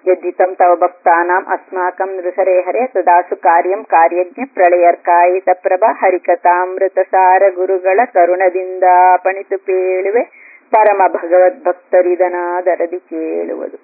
यद्धितं तव भक्तानाम् अस्माकं नृहरे हरे तदासु कार्यं ಕಾರ್ಯಜ್ಞ ಪ್ರಳಯರ್ಕಾಯಿತ ಪ್ರಭ ಹರಿಕಥಾಮೃತಸಾರ ಗುರುಗಳ ಕರುಣದಿಂದ ಪಣಿತು ಪೇಳುವೆ ಪರಮ ಭಗವದ್ಭಕ್ತರಿದನಾದರದಿ ಕೇಳುವುದು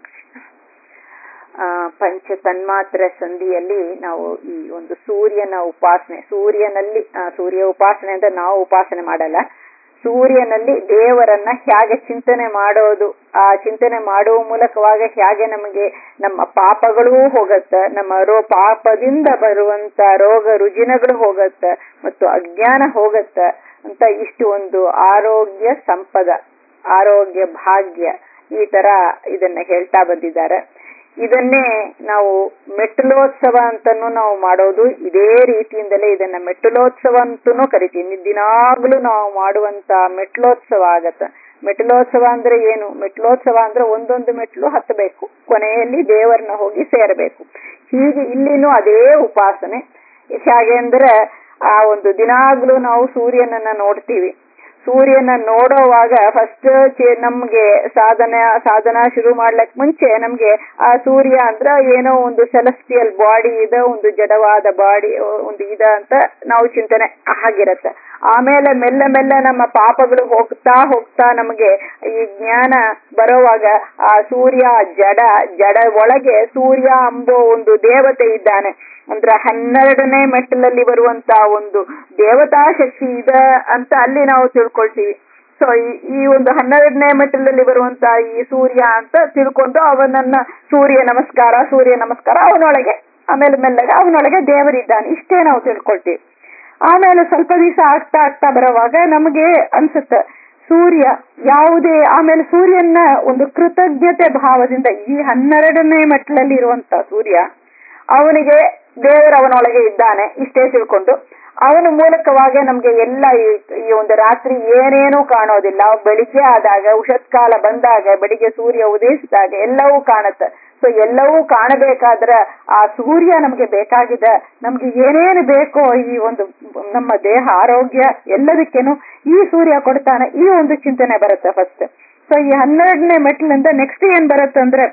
ಆ, ಪಂಚ ತನ್ಮಾತ್ರ ಸಂಧಿಯಲ್ಲಿ ನಾವು ಈ ಒಂದು ಸೂರ್ಯನ ಉಪಾಸನೆ ಸೂರ್ಯನಲ್ಲಿ ಆ, ಸೂರ್ಯ ಉಪಾಸನೆ ಅಂತ ನಾವು ಉಪಾಸನೆ ಮಾಡಲ್ಲ ಸೂರ್ಯನಲ್ಲಿ ದೇವರನ್ನ ಹೇಗೆ ಚಿಂತನೆ ಮಾಡೋದು ಆ ಚಿಂತನೆ ಮಾಡುವ ಮೂಲಕವಾಗಿ ಹೇಗೆ ನಮಗೆ ನಮ್ಮ ಪಾಪಗಳೂ ಹೋಗತ್ತ ನಮ್ಮ ರೋ ಪಾಪದಿಂದ ಬರುವಂತ ರೋಗ ರುಜಿನಗಳು ಹೋಗತ್ತ ಮತ್ತು ಅಜ್ಞಾನ ಹೋಗತ್ತ ಅಂತ ಇಷ್ಟು ಒಂದು ಆರೋಗ್ಯ ಸಂಪದ ಆರೋಗ್ಯ ಭಾಗ್ಯ ಈ ತರ ಇದನ್ನ ಹೇಳ್ತಾ ಬಂದಿದ್ದಾರೆ ಇದನ್ನೇ ನಾವು ಮೆಟ್ಟಲೋತ್ಸವ ಅಂತಾನು ನಾವು ಮಾಡೋದು ಇದೇ ರೀತಿಯಿಂದಲೇ ಇದನ್ನ ಮೆಟ್ಟಲೋತ್ಸವ ಅಂತನೂ ಕರಿತೀವಿ ದಿನಾಗ್ಲೂ ನಾವು ಮಾಡುವಂತ ಮೆಟ್ಲೋತ್ಸವ ಆಗತ್ತ ಮೆಟ್ಲೋತ್ಸವ ಅಂದ್ರೆ ಏನು ಮೆಟ್ಲೋತ್ಸವ ಅಂದ್ರೆ ಒಂದೊಂದು ಮೆಟ್ಲು ಹತ್ತಬೇಕು ಕೊನೆಯಲ್ಲಿ ದೇವರನ್ನ ಹೋಗಿ ಸೇರಬೇಕು ಹೀಗೆ ಇಲ್ಲಿನೂ ಅದೇ ಉಪಾಸನೆ ಹೇಗೆ ಅಂದ್ರೆ ಆ ಒಂದು ದಿನಾಗ್ಲೂ ನಾವು ಸೂರ್ಯನನ್ನ ನೋಡ್ತೀವಿ ಸೂರ್ಯನ ನೋಡೋವಾಗ ಫಸ್ಟ್ ನಮ್ಗೆ ಸಾಧನೆ ಸಾಧನ ಶುರು ಮಾಡ್ಲಕ್ ಮುಂಚೆ ನಮ್ಗೆ ಆ ಸೂರ್ಯ ಅಂದ್ರ ಏನೋ ಒಂದು ಸೆಲೆಸ್ಟಿಯಲ್ ಬಾಡಿ ಇದೆ ಒಂದು ಜಡವಾದ ಬಾಡಿ ಒಂದು ಇದ ಅಂತ ನಾವು ಚಿಂತನೆ ಆಗಿರತ್ತೆ ಆಮೇಲೆ ಮೆಲ್ಲ ಮೆಲ್ಲ ನಮ್ಮ ಪಾಪಗಳು ಹೋಗ್ತಾ ಹೋಗ್ತಾ ನಮಗೆ ಈ ಜ್ಞಾನ ಬರೋವಾಗ ಆ ಸೂರ್ಯ ಜಡ ಜಡ ಒಳಗೆ ಸೂರ್ಯ ಎಂಬೋ ಒಂದು ದೇವತೆ ಇದ್ದಾನೆ ಅಂದ್ರೆ ಹನ್ನೆರಡನೇ ಮೆಟ್ಟಲಲ್ಲಿ ಬರುವಂತ ಒಂದು ದೇವತಾ ಶಕ್ತಿ ಇದೆ ಅಂತ ಅಲ್ಲಿ ನಾವು ತಿಳ್ಕೊಳ್ತೀವಿ ಸೊ ಈ ಒಂದು ಹನ್ನೆರಡನೇ ಮೆಟ್ಟಲಲ್ಲಿ ಬರುವಂತ ಈ ಸೂರ್ಯ ಅಂತ ತಿಳ್ಕೊಂಡು ಅವನನ್ನ ಸೂರ್ಯ ನಮಸ್ಕಾರ ಸೂರ್ಯ ನಮಸ್ಕಾರ ಅವನೊಳಗೆ ಆಮೇಲೆ ಮೆಲ್ಲಗೆ ಅವನೊಳಗೆ ದೇವರಿದ್ದಾನೆ ಇಷ್ಟೇ ನಾವು ತಿಳ್ಕೊಳ್ತೀವಿ ಆಮೇಲೆ ಸ್ವಲ್ಪ ದಿವಸ ಆಗ್ತಾ ಆಗ್ತಾ ಬರೋವಾಗ ನಮಗೆ ಅನ್ಸುತ್ತೆ ಸೂರ್ಯ ಯಾವುದೇ ಆಮೇಲೆ ಸೂರ್ಯನ ಒಂದು ಕೃತಜ್ಞತೆ ಭಾವದಿಂದ ಈ ಹನ್ನೆರಡನೇ ಮೆಟ್ಟಲಲ್ಲಿ ಇರುವಂತ ಸೂರ್ಯ ಅವನಿಗೆ ದೇವರು ಅವನೊಳಗೆ ಇದ್ದಾನೆ ಇಷ್ಟೇ ತಿಳ್ಕೊಂಡು ಅವನ ಮೂಲಕವಾಗಿ ನಮ್ಗೆ ಎಲ್ಲ ಈ ಒಂದು ರಾತ್ರಿ ಏನೇನೂ ಕಾಣೋದಿಲ್ಲ ಬೆಳಿಗ್ಗೆ ಆದಾಗ ಉಷತ್ಕಾಲ ಬಂದಾಗ ಬೆಳಿಗ್ಗೆ ಸೂರ್ಯ ಉದಯಿಸಿದಾಗ ಎಲ್ಲವೂ ಕಾಣುತ್ತೆ ಸೊ ಎಲ್ಲವೂ ಕಾಣಬೇಕಾದ್ರೆ ಆ ಸೂರ್ಯ ನಮ್ಗೆ ಬೇಕಾಗಿದೆ ನಮ್ಗೆ ಏನೇನು ಬೇಕೋ ಈ ಒಂದು ನಮ್ಮ ದೇಹ ಆರೋಗ್ಯ ಎಲ್ಲದಕ್ಕೇನು ಈ ಸೂರ್ಯ ಕೊಡ್ತಾನೆ ಈ ಒಂದು ಚಿಂತನೆ ಬರುತ್ತೆ ಫಸ್ಟ್ ಸೊ ಈ ಹನ್ನೆರಡನೇ ಮೆಟ್ಲಿಂದ ನೆಕ್ಸ್ಟ್ ಏನ್ ಬರುತ್ತೆ ಅಂದ್ರೆ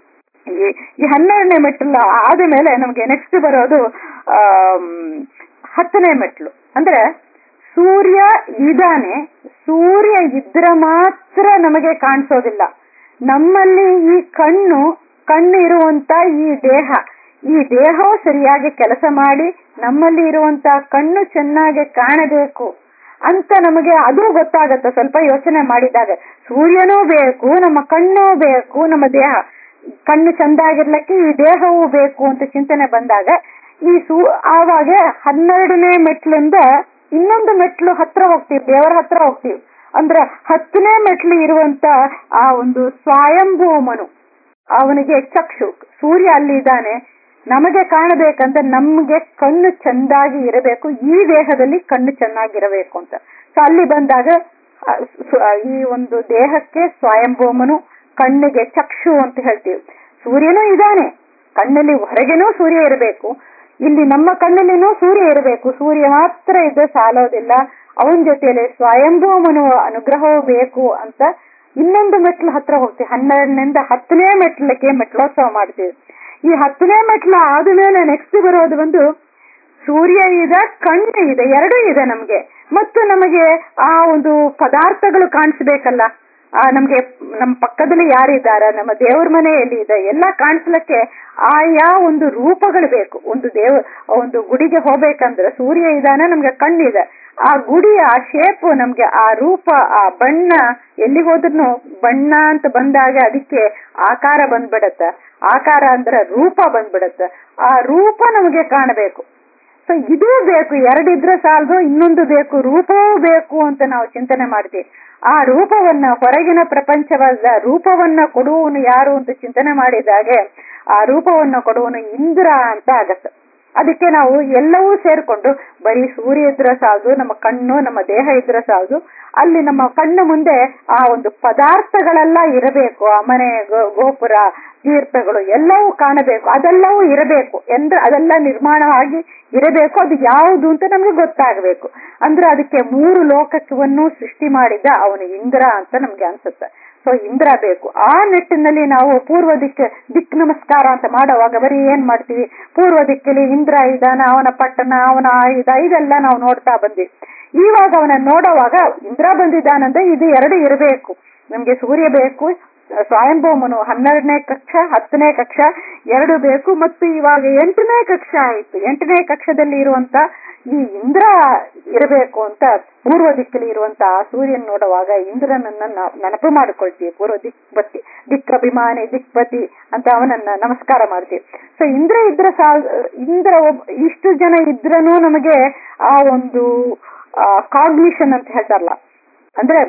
ಈ ಹನ್ನೆರಡನೇ ಮೆಟ್ಲು ಆದ ಮೇಲೆ ನಮ್ಗೆ ನೆಕ್ಸ್ಟ್ ಬರೋದು ಆ ಹತ್ತನೇ ಮೆಟ್ಲು ಅಂದ್ರೆ ಸೂರ್ಯ ಇದಾನೆ ಸೂರ್ಯ ಇದ್ರ ಮಾತ್ರ ನಮಗೆ ಕಾಣಿಸೋದಿಲ್ಲ ನಮ್ಮಲ್ಲಿ ಈ ಕಣ್ಣು ಕಣ್ಣು ಇರುವಂತ ಈ ದೇಹ ಈ ದೇಹವು ಸರಿಯಾಗಿ ಕೆಲಸ ಮಾಡಿ ನಮ್ಮಲ್ಲಿ ಇರುವಂತ ಕಣ್ಣು ಚೆನ್ನಾಗಿ ಕಾಣಬೇಕು ಅಂತ ನಮಗೆ ಅದು ಗೊತ್ತಾಗತ್ತೆ ಸ್ವಲ್ಪ ಯೋಚನೆ ಮಾಡಿದಾಗ ಸೂರ್ಯನೂ ಬೇಕು ನಮ್ಮ ಕಣ್ಣು ಬೇಕು ನಮ್ಮ ದೇಹ ಕಣ್ಣು ಚಂದಾಗಿರ್ಲಿಕ್ಕೆ ಈ ದೇಹವೂ ಬೇಕು ಅಂತ ಚಿಂತನೆ ಬಂದಾಗ ಈ ಸೂ ಆವಾಗ ಹನ್ನೆರಡನೇ ಮೆಟ್ಲಿಂದ ಇನ್ನೊಂದು ಮೆಟ್ಲು ಹತ್ರ ಹೋಗ್ತೀವಿ ದೇವರ ಹತ್ರ ಹೋಗ್ತೀವಿ ಅಂದ್ರೆ ಹತ್ತನೇ ಮೆಟ್ಲು ಇರುವಂತ ಆ ಒಂದು ಸ್ವಯಂಭೂಮನು ಅವನಿಗೆ ಚಕ್ಷು ಸೂರ್ಯ ಅಲ್ಲಿ ಇದ್ದಾನೆ ನಮಗೆ ಕಾಣಬೇಕಂತ ನಮ್ಗೆ ಕಣ್ಣು ಚಂದಾಗಿ ಇರಬೇಕು ಈ ದೇಹದಲ್ಲಿ ಕಣ್ಣು ಚೆನ್ನಾಗಿರಬೇಕು ಅಂತ ಸೊ ಅಲ್ಲಿ ಬಂದಾಗ ಈ ಒಂದು ದೇಹಕ್ಕೆ ಸ್ವಯಂಭೂಮನು ಕಣ್ಣಿಗೆ ಚಕ್ಷು ಅಂತ ಹೇಳ್ತೀವಿ ಸೂರ್ಯನೂ ಇದ್ದಾನೆ ಕಣ್ಣಲ್ಲಿ ಹೊರಗೇನೂ ಸೂರ್ಯ ಇರಬೇಕು ಇಲ್ಲಿ ನಮ್ಮ ಕಣ್ಣಲ್ಲಿನೂ ಸೂರ್ಯ ಇರಬೇಕು ಸೂರ್ಯ ಮಾತ್ರ ಇದ್ದ ಸಾಲೋದಿಲ್ಲ ಅವನ ಜೊತೆಯಲ್ಲಿ ಸ್ವಯಂಭೂಮನು ಅನುಗ್ರಹವೂ ಬೇಕು ಅಂತ ಇನ್ನೊಂದು ಮೆಟ್ಲು ಹತ್ರ ಹೋಗ್ತೀವಿ ಹನ್ನೆರಡನಿಂದ ಹತ್ತನೇ ಮೆಟ್ಲಕ್ಕೆ ಮೆಟ್ಲೋತ್ಸವ ಮಾಡ್ತೀವಿ ಈ ಹತ್ತನೇ ಮೆಟ್ಲು ಆದ್ಮೇಲೆ ನೆಕ್ಸ್ಟ್ ಬರೋದು ಒಂದು ಸೂರ್ಯ ಇದೆ ಕಣ್ಣು ಇದೆ ಎರಡೂ ಇದೆ ನಮ್ಗೆ ಮತ್ತು ನಮಗೆ ಆ ಒಂದು ಪದಾರ್ಥಗಳು ಕಾಣಿಸ್ಬೇಕಲ್ಲ ಆ ನಮ್ಗೆ ನಮ್ಮ ಪಕ್ಕದಲ್ಲಿ ಯಾರಿದ್ದಾರೆ ನಮ್ಮ ದೇವ್ರ ಮನೆಯಲ್ಲಿ ಇದೆ ಎಲ್ಲ ಕಾಣಿಸ್ಲಿಕ್ಕೆ ಆಯಾ ಒಂದು ರೂಪಗಳು ಬೇಕು ಒಂದು ದೇವ ಒಂದು ಗುಡಿಗೆ ಹೋಗ್ಬೇಕಂದ್ರೆ ಸೂರ್ಯ ಇದಾನೆ ನಮ್ಗೆ ಕಣ್ಣಿದೆ ಆ ಗುಡಿಯ ಆ ಶೇಪ್ ನಮ್ಗೆ ಆ ರೂಪ ಆ ಬಣ್ಣ ಎಲ್ಲಿ ಹೋದ್ರೂ ಬಣ್ಣ ಅಂತ ಬಂದಾಗ ಅದಕ್ಕೆ ಆಕಾರ ಬಂದ್ಬಿಡತ್ತೆ ಆಕಾರ ಅಂದ್ರೆ ರೂಪ ಬಂದ್ಬಿಡತ್ತೆ ಆ ರೂಪ ನಮಗೆ ಕಾಣಬೇಕು ಸೊ ಇದೂ ಬೇಕು ಎರಡಿದ್ರೆ ಸಾಲದು ಇನ್ನೊಂದು ಬೇಕು ರೂಪವೂ ಬೇಕು ಅಂತ ನಾವು ಚಿಂತನೆ ಮಾಡ್ತೀವಿ ಆ ರೂಪವನ್ನ ಹೊರಗಿನ ಪ್ರಪಂಚವಾದ ರೂಪವನ್ನ ಕೊಡುವವನು ಯಾರು ಅಂತ ಚಿಂತನೆ ಮಾಡಿದಾಗೆ ಆ ರೂಪವನ್ನ ಕೊಡುವವನು ಇಂದ್ರ ಅಂತ ಆಗತ್ತೆ ಅದಕ್ಕೆ ನಾವು ಎಲ್ಲವೂ ಸೇರ್ಕೊಂಡು ಬರೀ ಸೂರ್ಯ ಇದ್ರೆ ಸಾಲದು ನಮ್ಮ ಕಣ್ಣು ನಮ್ಮ ದೇಹ ಇದ್ರೆ ಸಾಲದು ಅಲ್ಲಿ ನಮ್ಮ ಕಣ್ಣು ಮುಂದೆ ಆ ಒಂದು ಪದಾರ್ಥಗಳೆಲ್ಲ ಇರಬೇಕು ಆ ಮನೆ ಗೋಪುರ ತೀರ್ಥಗಳು ಎಲ್ಲವೂ ಕಾಣಬೇಕು ಅದೆಲ್ಲವೂ ಇರಬೇಕು ಅಂದ್ರೆ ಅದೆಲ್ಲ ನಿರ್ಮಾಣವಾಗಿ ಇರಬೇಕು ಅದು ಯಾವುದು ಅಂತ ನಮ್ಗೆ ಗೊತ್ತಾಗಬೇಕು ಅಂದ್ರೆ ಅದಕ್ಕೆ ಮೂರು ಲೋಕವನ್ನು ಸೃಷ್ಟಿ ಮಾಡಿದ ಅವನು ಇಂದ್ರ ಅಂತ ನಮ್ಗೆ ಅನ್ಸುತ್ತೆ ಸೊ ಇಂದ್ರ ಬೇಕು ಆ ನಿಟ್ಟಿನಲ್ಲಿ ನಾವು ಪೂರ್ವ ದಿಕ್ಕ ದಿಕ್ ನಮಸ್ಕಾರ ಅಂತ ಮಾಡುವಾಗ ಬರೀ ಏನ್ ಮಾಡ್ತೀವಿ ಪೂರ್ವ ದಿಕ್ಕಲ್ಲಿ ಇಂದ್ರ ಇದ್ದಾನ ಅವನ ಪಟ್ಟಣ ಅವನ ಆಯುಧ ಇದೆಲ್ಲ ನಾವು ನೋಡ್ತಾ ಬಂದ್ವಿ ಇವಾಗ ಅವನ ನೋಡುವಾಗ ಇಂದ್ರ ಬಂದಿದ್ದಾನಂದ್ರೆ ಇದು ಎರಡು ಇರಬೇಕು ನಮ್ಗೆ ಸೂರ್ಯ ಬೇಕು ಸ್ವಯಂಭೌಮನು ಹನ್ನೆರಡನೇ ಕಕ್ಷ ಹತ್ತನೇ ಕಕ್ಷ ಎರಡು ಬೇಕು ಮತ್ತು ಇವಾಗ ಎಂಟನೇ ಕಕ್ಷ ಆಯಿತು ಎಂಟನೇ ಕಕ್ಷದಲ್ಲಿ ಇರುವಂತ ಈ ಇಂದ್ರ ಇರಬೇಕು ಅಂತ ಪೂರ್ವ ದಿಕ್ಕಲ್ಲಿ ಇರುವಂತ ಆ ಸೂರ್ಯನ್ ನೋಡುವಾಗ ಇಂದ್ರನನ್ನ ನಾವು ನೆನಪು ಮಾಡಿಕೊಳ್ತೀವಿ ಪೂರ್ವ ದಿಕ್ಪತಿ ದಿಕ್ಕಭಿಮಾನಿ ದಿಕ್ಪತಿ ಅಂತ ಅವನನ್ನ ನಮಸ್ಕಾರ ಮಾಡ್ತೀವಿ ಸೊ ಇಂದ್ರ ಇದ್ರ ಸಾ ಇಂದ್ರ ಒಬ್ ಇಷ್ಟು ಜನ ಇದ್ರನು ನಮಗೆ ಆ ಒಂದು ಕಾಗ್ನಿಷನ್ ಅಂತ ಹೇಳ್ತಾರಲ್ಲ ಅಂದ್ರೆ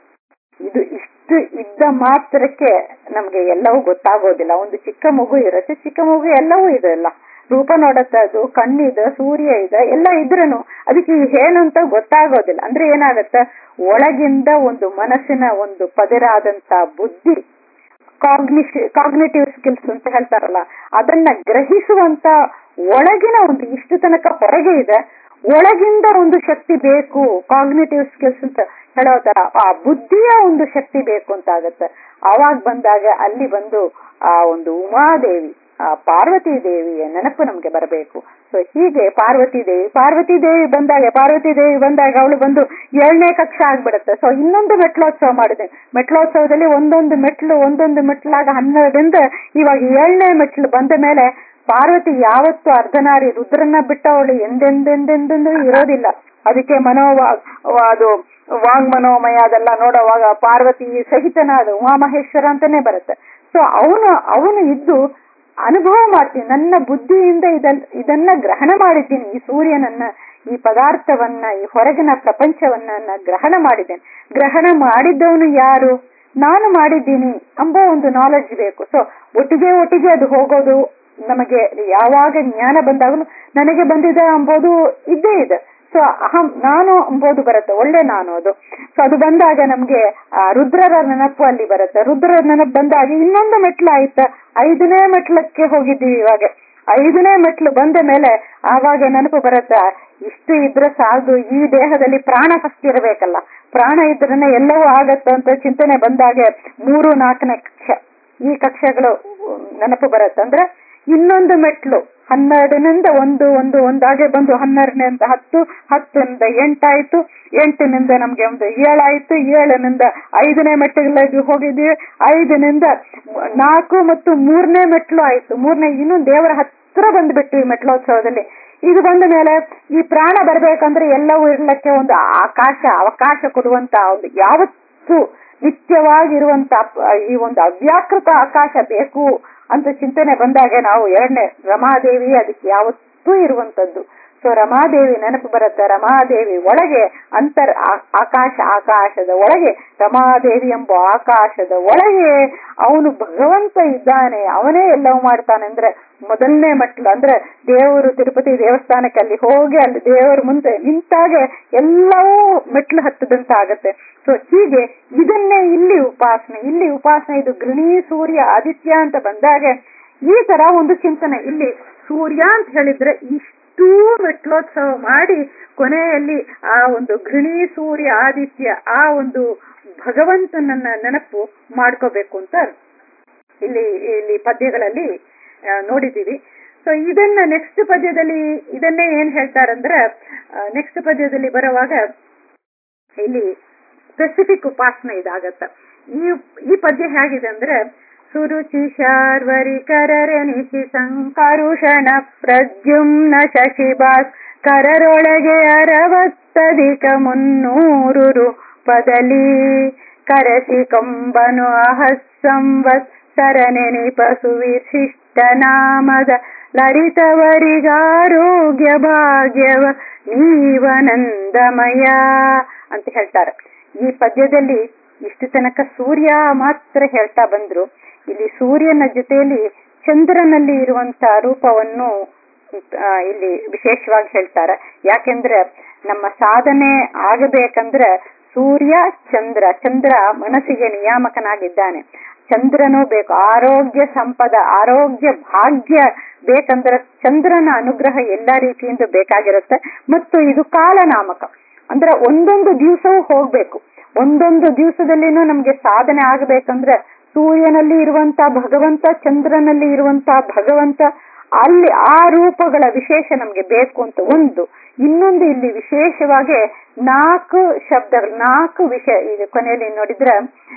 ಇದು ಇಷ್ಟು ಇದ್ದ ಮಾತ್ರಕ್ಕೆ ನಮ್ಗೆ ಎಲ್ಲವೂ ಗೊತ್ತಾಗೋದಿಲ್ಲ ಒಂದು ಚಿಕ್ಕ ಮಗು ಇರುತ್ತೆ ಚಿಕ್ಕ ಮಗು ಎಲ್ಲವೂ ಇದೆ ಅಲ್ಲ ರೂಪ ನೋಡತ್ತೆ ಅದು ಕಣ್ಣಿದೆ ಸೂರ್ಯ ಇದೆ ಎಲ್ಲ ಇದ್ರನು ಅದಕ್ಕೆ ಏನಂತ ಗೊತ್ತಾಗೋದಿಲ್ಲ ಅಂದ್ರೆ ಏನಾಗತ್ತೆ ಒಳಗಿಂದ ಒಂದು ಮನಸ್ಸಿನ ಒಂದು ಪದರಾದಂತ ಬುದ್ಧಿ ಕಾಗ್ನಿಷ್ ಕಾಗ್ನೇಟಿವ್ ಸ್ಕಿಲ್ಸ್ ಅಂತ ಹೇಳ್ತಾರಲ್ಲ ಅದನ್ನ ಗ್ರಹಿಸುವಂತ ಒಳಗಿನ ಒಂದು ಇಷ್ಟು ತನಕ ಹೊರಗೆ ಇದೆ ಒಳಗಿಂದ ಒಂದು ಶಕ್ತಿ ಬೇಕು ಕಾಗ್ನೇಟಿವ್ ಸ್ಕಿಲ್ಸ್ ಅಂತ ಹೇಳೋ ತರ ಆ ಬುದ್ಧಿಯ ಒಂದು ಶಕ್ತಿ ಬೇಕು ಅಂತ ಆಗತ್ತೆ ಆವಾಗ ಬಂದಾಗ ಅಲ್ಲಿ ಬಂದು ಆ ಒಂದು ಉಮಾದೇವಿ ಆ ಪಾರ್ವತಿ ದೇವಿಯ ನೆನಪು ನಮ್ಗೆ ಬರಬೇಕು ಸೊ ಹೀಗೆ ಪಾರ್ವತಿ ದೇವಿ ಪಾರ್ವತಿ ದೇವಿ ಬಂದಾಗ ಪಾರ್ವತಿ ದೇವಿ ಬಂದಾಗ ಅವಳು ಬಂದು ಏಳನೇ ಕಕ್ಷ ಆಗ್ಬಿಡುತ್ತೆ ಸೊ ಇನ್ನೊಂದು ಮೆಟ್ಲೋತ್ಸವ ಮಾಡಿದೆ ಮೆಟ್ಲೋತ್ಸವದಲ್ಲಿ ಒಂದೊಂದು ಮೆಟ್ಲು ಒಂದೊಂದು ಮೆಟ್ಲಾಗ ಹನ್ನೆರಡರಿಂದ ಇವಾಗ ಏಳನೇ ಮೆಟ್ಲು ಬಂದ ಮೇಲೆ ಪಾರ್ವತಿ ಯಾವತ್ತು ಅರ್ಧನಾರಿ ರುದ್ರನ್ನ ಬಿಟ್ಟವಳು ಎಂದೆಂದೆಂದೆಂದೆಂದು ಇರೋದಿಲ್ಲ ಅದಕ್ಕೆ ಮನೋವಾ ಅದು ವಾಂಗ್ಮನೋಮಯ ಅದೆಲ್ಲ ನೋಡುವಾಗ ಪಾರ್ವತಿ ಸಹಿತನಾದ ಉಮಾಮಹೇಶ್ವರ ಅಂತಾನೆ ಬರುತ್ತೆ ಸೊ ಅವನು ಅವನು ಇದ್ದು ಅನುಭವ ಮಾಡ್ತೀನಿ ನನ್ನ ಬುದ್ಧಿಯಿಂದ ಇದನ್ ಇದನ್ನ ಗ್ರಹಣ ಮಾಡಿದ್ದೀನಿ ಈ ಸೂರ್ಯನನ್ನ ಈ ಪದಾರ್ಥವನ್ನ ಈ ಹೊರಗಿನ ಪ್ರಪಂಚವನ್ನ ಗ್ರಹಣ ಮಾಡಿದ್ದೇನೆ ಗ್ರಹಣ ಮಾಡಿದ್ದವನು ಯಾರು ನಾನು ಮಾಡಿದ್ದೀನಿ ಎಂಬ ಒಂದು ನಾಲೆಡ್ಜ್ ಬೇಕು ಸೊ ಒಟ್ಟಿಗೆ ಒಟ್ಟಿಗೆ ಅದು ಹೋಗೋದು ನಮಗೆ ಯಾವಾಗ ಜ್ಞಾನ ಬಂದಾಗಲೂ ನನಗೆ ಬಂದಿದೆ ಎಂಬುದು ಇದ್ದೇ ಇದೆ ಸೊ ಅಹಂ ನಾನು ಎಂಬುದು ಬರುತ್ತೆ ಒಳ್ಳೆ ನಾನು ಅದು ಸೊ ಅದು ಬಂದಾಗ ನಮ್ಗೆ ಆ ರುದ್ರರ ನೆನಪು ಅಲ್ಲಿ ಬರುತ್ತೆ ರುದ್ರರ ನೆನಪು ಬಂದಾಗ ಇನ್ನೊಂದು ಮೆಟ್ಲು ಆಯ್ತಾ ಐದನೇ ಮೆಟ್ಲಕ್ಕೆ ಹೋಗಿದ್ದೀವಿ ಇವಾಗ ಐದನೇ ಮೆಟ್ಲು ಬಂದ ಮೇಲೆ ಆವಾಗ ನೆನಪು ಬರುತ್ತೆ ಇಷ್ಟು ಇದ್ರೆ ಸಾಕು ಈ ದೇಹದಲ್ಲಿ ಪ್ರಾಣ ಫಸ್ಟ್ ಇರಬೇಕಲ್ಲ ಪ್ರಾಣ ಇದ್ರನೆ ಎಲ್ಲವೂ ಆಗತ್ತೆ ಅಂತ ಚಿಂತನೆ ಬಂದಾಗ ಮೂರು ನಾಲ್ಕನೇ ಕಕ್ಷ ಈ ಕಕ್ಷೆಗಳು ನೆನಪು ಬರುತ್ತೆ ಅಂದ್ರೆ ಇನ್ನೊಂದು ಮೆಟ್ಲು ಹನ್ನೆರಡನಿಂದ ಒಂದು ಒಂದು ಒಂದಾಗೆ ಬಂದು ಹನ್ನೆರಡನೇ ಅಂತ ಹತ್ತು ಹತ್ತರಿಂದ ಎಂಟಾಯ್ತು ಎಂಟಿನಿಂದ ನಮ್ಗೆ ಒಂದು ಏಳಾಯ್ತು ಏಳನಿಂದ ಐದನೇ ಮೆಟ್ಟಿಗೆ ಹೋಗಿದ್ವಿ ಐದನಿಂದ ನಾಲ್ಕು ಮತ್ತು ಮೂರನೇ ಮೆಟ್ಲು ಆಯ್ತು ಮೂರನೇ ಇನ್ನು ದೇವರ ಹತ್ರ ಬಂದ್ಬಿಟ್ಟು ಈ ಮೆಟ್ಲೋತ್ಸವದಲ್ಲಿ ಇದು ಬಂದ ಮೇಲೆ ಈ ಪ್ರಾಣ ಬರ್ಬೇಕಂದ್ರೆ ಎಲ್ಲವೂ ಇರ್ಲಕ್ಕೆ ಒಂದು ಆಕಾಶ ಅವಕಾಶ ಕೊಡುವಂತ ಒಂದು ಯಾವತ್ತು ನಿತ್ಯವಾಗಿರುವಂತ ಈ ಒಂದು ಅವ್ಯಾಕೃತ ಆಕಾಶ ಬೇಕು ಅಂತ ಚಿಂತನೆ ಬಂದಾಗ ನಾವು ಎರಡನೇ ರಮಾದೇವಿ ಅದಕ್ಕೆ ಯಾವತ್ತೂ ಇರುವಂತದ್ದು ಸೊ ರಮಾದೇವಿ ನೆನಪು ಬರುತ್ತೆ ರಮಾದೇವಿ ಒಳಗೆ ಅಂತರ್ ಆಕಾಶ ಆಕಾಶದ ಒಳಗೆ ರಮಾದೇವಿ ಎಂಬ ಆಕಾಶದ ಒಳಗೆ ಅವನು ಭಗವಂತ ಇದ್ದಾನೆ ಅವನೇ ಎಲ್ಲವೂ ಮಾಡ್ತಾನೆ ಅಂದ್ರೆ ಮೊದಲನೇ ಮೆಟ್ಲು ಅಂದ್ರೆ ದೇವರು ತಿರುಪತಿ ದೇವಸ್ಥಾನಕ್ಕೆ ಅಲ್ಲಿ ಹೋಗಿ ಅಲ್ಲಿ ದೇವರ ಮುಂದೆ ನಿಂತಾಗೆ ಎಲ್ಲವೂ ಮೆಟ್ಲು ಹತ್ತದಂತ ಆಗತ್ತೆ ಸೊ ಹೀಗೆ ಇದನ್ನೇ ಇಲ್ಲಿ ಉಪಾಸನೆ ಇಲ್ಲಿ ಉಪಾಸನೆ ಇದು ಗೃಣಿ ಸೂರ್ಯ ಆದಿತ್ಯ ಅಂತ ಬಂದಾಗ ಈ ತರ ಒಂದು ಚಿಂತನೆ ಇಲ್ಲಿ ಸೂರ್ಯ ಅಂತ ಹೇಳಿದ್ರೆ ಇಷ್ಟೂ ಮೆಟ್ಲೋತ್ಸವ ಮಾಡಿ ಕೊನೆಯಲ್ಲಿ ಆ ಒಂದು ಗೃಣಿ ಸೂರ್ಯ ಆದಿತ್ಯ ಆ ಒಂದು ಭಗವಂತನನ್ನ ನೆನಪು ಮಾಡ್ಕೋಬೇಕು ಅಂತ ಇಲ್ಲಿ ಇಲ್ಲಿ ಪದ್ಯಗಳಲ್ಲಿ ನೋಡಿದ್ದೀವಿ ಸೊ ಇದನ್ನ ನೆಕ್ಸ್ಟ್ ಪದ್ಯದಲ್ಲಿ ಇದನ್ನೇ ಏನ್ ಹೇಳ್ತಾರಂದ್ರೆ ನೆಕ್ಸ್ಟ್ ಪದ್ಯದಲ್ಲಿ ಬರುವಾಗ ಇಲ್ಲಿ ಸ್ಪೆಸಿಫಿಕ್ ಉಪಾಸನೆ ಇದಾಗತ್ತ ಈ ಈ ಪದ್ಯ ಹೇಗಿದೆ ಅಂದ್ರೆ ಸುರುಚಿ ಶಾರ್ವರಿ ಕರರೆನಿಸಿ ಸಂಕರುಷಣ ಪ್ರದ್ಯುಮ್ನ ಶಶಿಬಾಸ್ ಕರರೊಳಗೆ ಅರವತ್ತಧಿಕ ಮುನ್ನೂರು ಪದಲಿ ಕರಸಿ ಕಂಬನು ಅಹಸ್ಸಂವತ್ ಸರನೆನಿಪಸು ವಿಶಿಷ್ಟ ನಾಮದ ಲರಿತವರಿಗಾರೋಗ್ಯ ಭಾಗ್ಯವ ನೀವನಂದಮಯ ಅಂತ ಹೇಳ್ತಾರೆ ಈ ಪದ್ಯದಲ್ಲಿ ಇಷ್ಟು ತನಕ ಸೂರ್ಯ ಮಾತ್ರ ಹೇಳ್ತಾ ಬಂದ್ರು ಇಲ್ಲಿ ಸೂರ್ಯನ ಜೊತೆಯಲ್ಲಿ ಚಂದ್ರನಲ್ಲಿ ಇರುವಂತ ರೂಪವನ್ನು ಇಲ್ಲಿ ವಿಶೇಷವಾಗಿ ಹೇಳ್ತಾರೆ ಯಾಕೆಂದ್ರೆ ನಮ್ಮ ಸಾಧನೆ ಆಗಬೇಕಂದ್ರೆ ಸೂರ್ಯ ಚಂದ್ರ ಚಂದ್ರ ಮನಸ್ಸಿಗೆ ನಿಯಾಮಕನಾಗಿದ್ದಾನೆ ಚಂದ್ರನೂ ಬೇಕು ಆರೋಗ್ಯ ಸಂಪದ ಆರೋಗ್ಯ ಭಾಗ್ಯ ಬೇಕಂದ್ರೆ ಚಂದ್ರನ ಅನುಗ್ರಹ ಎಲ್ಲಾ ರೀತಿಯಿಂದ ಬೇಕಾಗಿರುತ್ತೆ ಮತ್ತು ಇದು ಕಾಲನಾಮಕ ಅಂದ್ರೆ ಒಂದೊಂದು ದಿವಸವೂ ಹೋಗ್ಬೇಕು ಒಂದೊಂದು ದಿವಸದಲ್ಲಿನೂ ನಮ್ಗೆ ಸಾಧನೆ ಆಗಬೇಕಂದ್ರೆ ಸೂರ್ಯನಲ್ಲಿ ಇರುವಂತ ಭಗವಂತ ಚಂದ್ರನಲ್ಲಿ ಇರುವಂತ ಭಗವಂತ ಅಲ್ಲಿ ಆ ರೂಪಗಳ ವಿಶೇಷ ನಮ್ಗೆ ಬೇಕು ಅಂತ ಒಂದು ಇನ್ನೊಂದು ಇಲ್ಲಿ ವಿಶೇಷವಾಗಿ ನಾಲ್ಕು ಶಬ್ದಗಳು ನಾಲ್ಕು ವಿಷಯ ಈಗ ಕೊನೆಯಲ್ಲಿ ನೋಡಿದ್ರೆ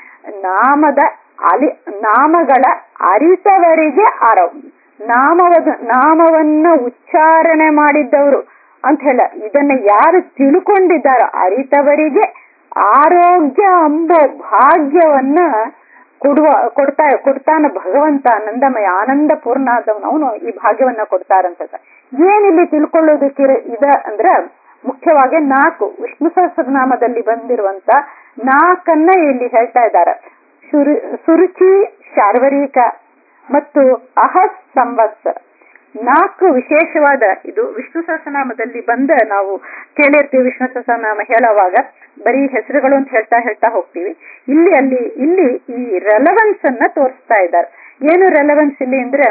ನಾಮದ ಅಲಿ ನಾಮಗಳ ಅರಿತವರಿಗೆ ಆರವ್ ನಾಮವದ ನಾಮವನ್ನ ಉಚ್ಚಾರಣೆ ಮಾಡಿದ್ದವರು ಅಂತ ಹೇಳ ಇದನ್ನ ಯಾರು ತಿಳ್ಕೊಂಡಿದ್ದಾರೋ ಅರಿತವರಿಗೆ ಆರೋಗ್ಯ ಎಂಬ ಭಾಗ್ಯವನ್ನ ಕೊಡುವ ಕೊಡ್ತಾ ಕೊಡ್ತಾನ ಭಗವಂತ ಆನಂದಮಯ ಆನಂದ ಪೂರ್ಣ ಆದವನು ಅವನು ಈ ಭಾಗ್ಯವನ್ನ ಕೊಡ್ತಾರಂತ ಏನಿಲ್ಲಿ ತಿಳ್ಕೊಳ್ಳೋದಕ್ಕೆ ಇದ ಅಂದ್ರ ಮುಖ್ಯವಾಗಿ ನಾಲ್ಕು ವಿಷ್ಣು ಸಹಸ್ರನಾಮದಲ್ಲಿ ಬಂದಿರುವಂತ ನಾಲ್ಕನ್ನ ಇಲ್ಲಿ ಹೇಳ್ತಾ ಇದ್ದಾರೆ ಸುರು ಸುರುಚಿ ಶಾರ್ವರಿಕ ಮತ್ತು ಅಹಸ್ ಸಂವತ್ಸರ ನಾಲ್ಕು ವಿಶೇಷವಾದ ಇದು ವಿಷ್ಣು ಸಹಸ್ರನಾಮದಲ್ಲಿ ಬಂದ ನಾವು ಕೇಳಿರ್ತೀವಿ ವಿಷ್ಣು ಸಹಸ್ರನಾಮ ಹೇಳುವಾಗ ಬರೀ ಹೆಸರುಗಳು ಅಂತ ಹೇಳ್ತಾ ಹೇಳ್ತಾ ಹೋಗ್ತೀವಿ ಇಲ್ಲಿ ಅಲ್ಲಿ ಇಲ್ಲಿ ಈ ರೆಲವೆನ್ಸ್ ಅನ್ನ ತೋರಿಸ್ತಾ ಇದ್ದಾರೆ ಏನು ರೆಲವೆನ್ಸ್ ಇಲ್ಲಿ ಅಂದ್ರೆ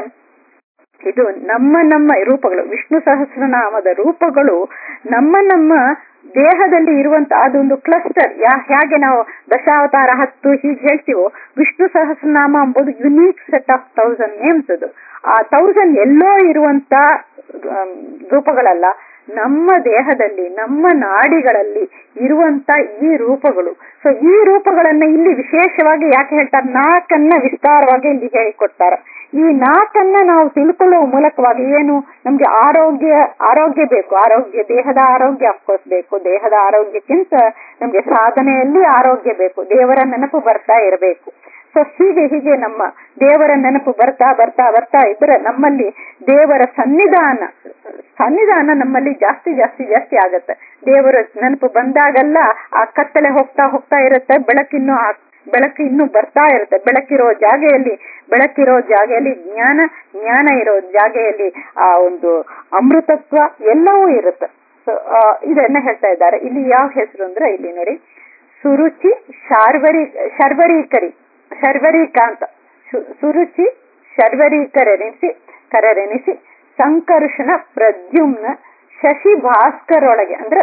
ಇದು ನಮ್ಮ ನಮ್ಮ ರೂಪಗಳು ವಿಷ್ಣು ಸಹಸ್ರನಾಮದ ರೂಪಗಳು ನಮ್ಮ ನಮ್ಮ ದೇಹದಲ್ಲಿ ಇರುವಂತ ಅದೊಂದು ಕ್ಲಸ್ಟರ್ ಯಾ ಹೇಗೆ ನಾವು ದಶಾವತಾರ ಹತ್ತು ಹೀಗೆ ಹೇಳ್ತೀವೋ ವಿಷ್ಣು ಸಹಸ್ರನಾಮ ಎಂಬುದು unique set of thousand names ಅದು ಆ ತೌಸಂಡ್ ಎಲ್ಲೋ ಇರುವಂತ ರೂಪಗಳಲ್ಲ ನಮ್ಮ ದೇಹದಲ್ಲಿ ನಮ್ಮ ನಾಡಿಗಳಲ್ಲಿ ಇರುವಂತ ಈ ರೂಪಗಳು ಸೊ ಈ ರೂಪಗಳನ್ನ ಇಲ್ಲಿ ವಿಶೇಷವಾಗಿ ಯಾಕೆ ಹೇಳ್ತಾರೆ ನಾಲ್ಕನ್ನ ವಿಸ್ತಾರವಾಗಿ ಇಲ್ಲಿ ಹೇಳಿಕೊಡ್ತಾರೆ ಈ ನಾಲ್ಕನ್ನ ನಾವು ತಿಳ್ಕೊಳ್ಳುವ ಮೂಲಕವಾಗಿ ಏನು ನಮ್ಗೆ ಆರೋಗ್ಯ ಆರೋಗ್ಯ ಬೇಕು ಆರೋಗ್ಯ ದೇಹದ ಆರೋಗ್ಯ ಅಫ್ಕೋರ್ಸ್ ಬೇಕು ದೇಹದ ಆರೋಗ್ಯಕ್ಕಿಂತ ನಮ್ಗೆ ಸಾಧನೆಯಲ್ಲಿ ಆರೋಗ್ಯ ಬೇಕು ದೇವರ ನೆನಪು ಬರ್ತಾ ಇರಬೇಕು ಸೊ ಹೀಗೆ ಹೀಗೆ ನಮ್ಮ ದೇವರ ನೆನಪು ಬರ್ತಾ ಬರ್ತಾ ಬರ್ತಾ ಇದ್ರೆ ನಮ್ಮಲ್ಲಿ ದೇವರ ಸನ್ನಿಧಾನ ಸನ್ನಿಧಾನ ನಮ್ಮಲ್ಲಿ ಜಾಸ್ತಿ ಜಾಸ್ತಿ ಜಾಸ್ತಿ ಆಗತ್ತೆ ದೇವರ ನೆನಪು ಬಂದಾಗೆಲ್ಲ ಆ ಕತ್ತಲೆ ಹೋಗ್ತಾ ಹೋಗ್ತಾ ಇರುತ್ತೆ ಬೆಳಕಿನ್ನು ಬೆಳಕು ಇನ್ನು ಬರ್ತಾ ಇರುತ್ತೆ ಬೆಳಕಿರೋ ಜಾಗೆಯಲ್ಲಿ ಬೆಳಕಿರೋ ಜಾಗೆಯಲ್ಲಿ ಜ್ಞಾನ ಜ್ಞಾನ ಇರೋ ಜಾಗೆಯಲ್ಲಿ ಆ ಒಂದು ಅಮೃತತ್ವ ಎಲ್ಲವೂ ಇರುತ್ತೆ ಸೊ ಇದನ್ನ ಹೇಳ್ತಾ ಇದ್ದಾರೆ ಇಲ್ಲಿ ಯಾವ ಹೆಸರು ಅಂದ್ರೆ ಇಲ್ಲಿ ನೋಡಿ ಸುರುಚಿ ಶಾರ್ವರಿ ಶರ್ವರೀಕರಿ ಶರ್ವರೀಕಾಂತ ಸುರುಚಿ ಶರ್ವರೀಕರೆನಿಸಿ ಕರರೆನಿಸಿ ಸಂಕರ್ಷಣ ಪ್ರದ್ಯುಮ್ನ ಶಶಿ ಭಾಸ್ಕರೊಳಗೆ ಅಂದ್ರೆ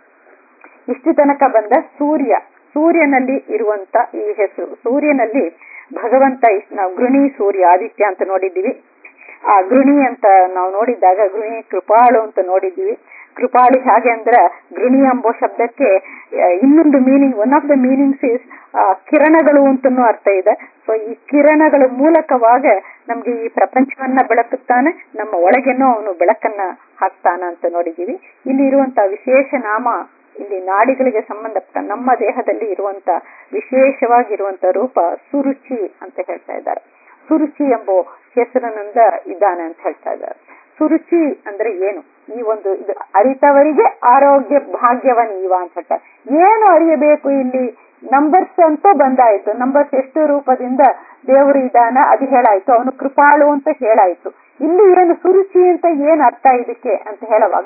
ಇಷ್ಟು ತನಕ ಬಂದ ಸೂರ್ಯ ಸೂರ್ಯನಲ್ಲಿ ಇರುವಂತ ಈ ಹೆಸರು ಸೂರ್ಯನಲ್ಲಿ ಭಗವಂತ ನಾವು ಗೃಣಿ ಸೂರ್ಯ ಆದಿತ್ಯ ಅಂತ ನೋಡಿದ್ದೀವಿ ಆ ಗೃಣಿ ಅಂತ ನಾವು ನೋಡಿದಾಗ ಗೃಣಿ ಕೃಪಾಳು ಅಂತ ನೋಡಿದ್ದೀವಿ ಕೃಪಾಳಿ ಹಾಗೆ ಅಂದ್ರೆ ಗೃಣಿ ಎಂಬೋ ಶಬ್ದಕ್ಕೆ ಇನ್ನೊಂದು meaning one of the meanings is ಕಿರಣಗಳು ಅಂತನೂ ಅರ್ಥ ಇದೆ ಸೊ ಈ ಕಿರಣಗಳ ಮೂಲಕವಾಗ ನಮ್ಗೆ ಈ ಪ್ರಪಂಚವನ್ನ ಬೆಳಕುತ್ತಾನೆ ನಮ್ಮ ಒಳಗೇನೋ ಅವನು ಬೆಳಕನ್ನ ಹಾಕ್ತಾನ ಅಂತ ನೋಡಿದೀವಿ ಇಲ್ಲಿ ಇರುವಂತ ವಿಶೇಷ ನಾಮ ಇಲ್ಲಿ ನಾಡಿಗಳಿಗೆ ಸಂಬಂಧಪಟ್ಟ ನಮ್ಮ ದೇಹದಲ್ಲಿ ಇರುವಂತ ವಿಶೇಷವಾಗಿರುವಂತ ರೂಪ ಸುರುಚಿ ಅಂತ ಹೇಳ್ತಾ ಇದ್ದಾರೆ ಸುರುಚಿ ಎಂಬ ಹೆಸರಿನಿಂದ ಇದ್ದಾನೆ ಅಂತ ಹೇಳ್ತಾ ಇದ್ದಾರೆ ಸುರುಚಿ ಅಂದ್ರೆ ಏನು ಈ ಒಂದು ಇದು ಅರಿತವರಿಗೆ ಆರೋಗ್ಯ ಭಾಗ್ಯವನ್ ಇವ ಅಂತ ಹೇಳ್ತಾರೆ ಏನು ಅರಿಯಬೇಕು ಇಲ್ಲಿ ನಂಬರ್ಸ್ ಅಂತ ಬಂದಾಯ್ತು ನಂಬರ್ಸ್ ಎಷ್ಟು ರೂಪದಿಂದ ದೇವರು ಇದಾನ ಅದು ಹೇಳಾಯ್ತು ಅವನು ಕೃಪಾಳು ಅಂತ ಹೇಳಾಯ್ತು ಇಲ್ಲಿ ಏನು ಸುರುಚಿ ಅಂತ ಏನ್ ಅರ್ಥ ಇದಕ್ಕೆ ಅಂತ ಹೇಳುವಾಗ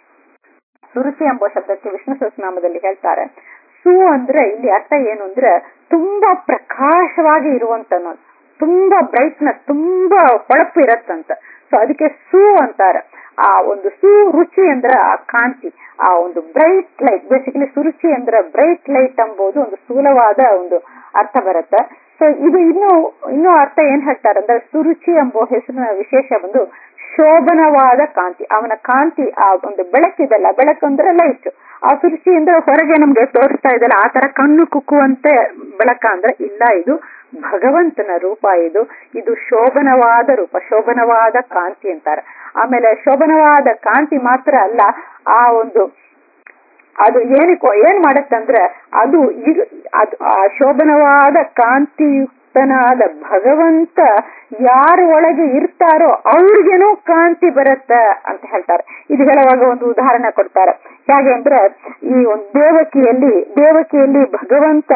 ಸುರುಚಿ ಎಂಬ ಶಬ್ದಕ್ಕೆ ವಿಷ್ಣು ಸಹಸ್ರನಾಮದಲ್ಲಿ ಹೇಳ್ತಾರೆ ಸು ಅಂದ್ರೆ ಇಲ್ಲಿ ಅರ್ಥ ಏನು ಅಂದ್ರೆ ತುಂಬಾ ಪ್ರಕಾಶವಾಗಿ ಇರುವಂತ ತುಂಬಾ ಬ್ರೈಟ್ನೆಸ್ ತುಂಬಾ ಹೊಳಪು ಇರತ್ತಂತ ಸೊ ಅದಕ್ಕೆ ಸು ಅಂತಾರೆ ಆ ಒಂದು ಸು ರುಚಿ ಅಂದ್ರೆ ಆ ಕಾಂತಿ ಆ ಒಂದು ಬ್ರೈಟ್ ಲೈಟ್ ಬೇಸಿಕಲಿ ಸುರುಚಿ ಅಂದ್ರೆ ಬ್ರೈಟ್ ಲೈಟ್ ಎಂಬುದು ಒಂದು ಸ್ಥೂಲವಾದ ಒಂದು ಅರ್ಥ ಬರುತ್ತೆ ಸೊ ಇದು ಇನ್ನು ಇನ್ನೂ ಅರ್ಥ ಏನ್ ಹೇಳ್ತಾರೆ ಅಂದ್ರೆ ಸುರುಚಿ ಎಂಬ ಹೆಸರಿನ ವಿಶೇಷ ಬಂದು ಶೋಭನವಾದ ಕಾಂತಿ ಅವನ ಕಾಂತಿ ಆ ಒಂದು ಬೆಳಕಿದಲ್ಲ ಬೆಳಕು ಅಂದ್ರೆ ಲೈಟ್ ಆ ಸುರುಚಿ ಅಂದ್ರೆ ಹೊರಗೆ ನಮ್ಗೆ ತೋರಿಸ್ತಾ ಇದಲ್ಲ ಆ ತರ ಕಣ್ಣು ಕುಕ್ಕುವಂತೆ ಬೆಳಕ ಅಂದ್ರೆ ಇಲ್ಲ ಇದು ಭಗವಂತನ ರೂಪ ಇದು ಇದು ಶೋಭನವಾದ ರೂಪ ಶೋಭನವಾದ ಕಾಂತಿ ಅಂತಾರೆ ಆಮೇಲೆ ಶೋಭನವಾದ ಕಾಂತಿ ಮಾತ್ರ ಅಲ್ಲ ಆ ಒಂದು ಅದು ಏನಕ್ಕೋ ಏನ್ ಮಾಡತ್ತಂದ್ರೆ ಅದು ಇದು ಅದು ಆ ಶೋಭನವಾದ ಕಾಂತಿಯುಕ್ತನಾದ ಭಗವಂತ ಯಾರ ಒಳಗೆ ಇರ್ತಾರೋ ಅವ್ರಿಗೇನೋ ಕಾಂತಿ ಬರತ್ತ ಅಂತ ಹೇಳ್ತಾರೆ ಇದು ಹೇಳುವಾಗ ಒಂದು ಉದಾಹರಣೆ ಕೊಡ್ತಾರೆ ಹೇಗೆ ಅಂದ್ರೆ ಈ ಒಂದು ದೇವಕಿಯಲ್ಲಿ ದೇವಕಿಯಲ್ಲಿ ಭಗವಂತ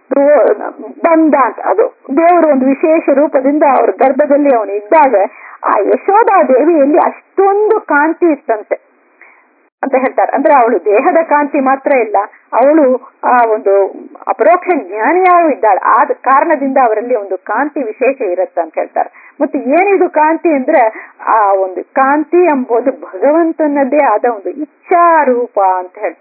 ಬಂದ ಅಂತ ಅದು ದೇವರು ಒಂದು ವಿಶೇಷ ರೂಪದಿಂದ ಅವ್ರ ಗರ್ಭದಲ್ಲಿ ಅವನು ಇದ್ದಾಗ ಆ ಯಶೋಧಾ ದೇವಿಯಲ್ಲಿ ಅಷ್ಟೊಂದು ಕಾಂತಿ ಇತ್ತಂತೆ ಅಂತ ಹೇಳ್ತಾರೆ ಅಂದ್ರೆ ಅವಳು ದೇಹದ ಕಾಂತಿ ಮಾತ್ರ ಇಲ್ಲ ಅವಳು ಆ ಒಂದು ಅಪರೋಕ್ಷ ಜ್ಞಾನಿಯಾಗೂ ಇದ್ದಾಳೆ ಆದ ಕಾರಣದಿಂದ ಅವರಲ್ಲಿ ಒಂದು ಕಾಂತಿ ವಿಶೇಷ ಇರುತ್ತೆ ಅಂತ ಹೇಳ್ತಾರೆ ಮತ್ತೆ ಏನಿದು ಕಾಂತಿ ಅಂದ್ರೆ ಆ ಒಂದು ಕಾಂತಿ ಎಂಬುದು ಭಗವಂತನದ್ದೇ ಆದ ಒಂದು ಇಚ್ಛಾ ರೂಪ ಅಂತ ಹೇಳ್ತಾರೆ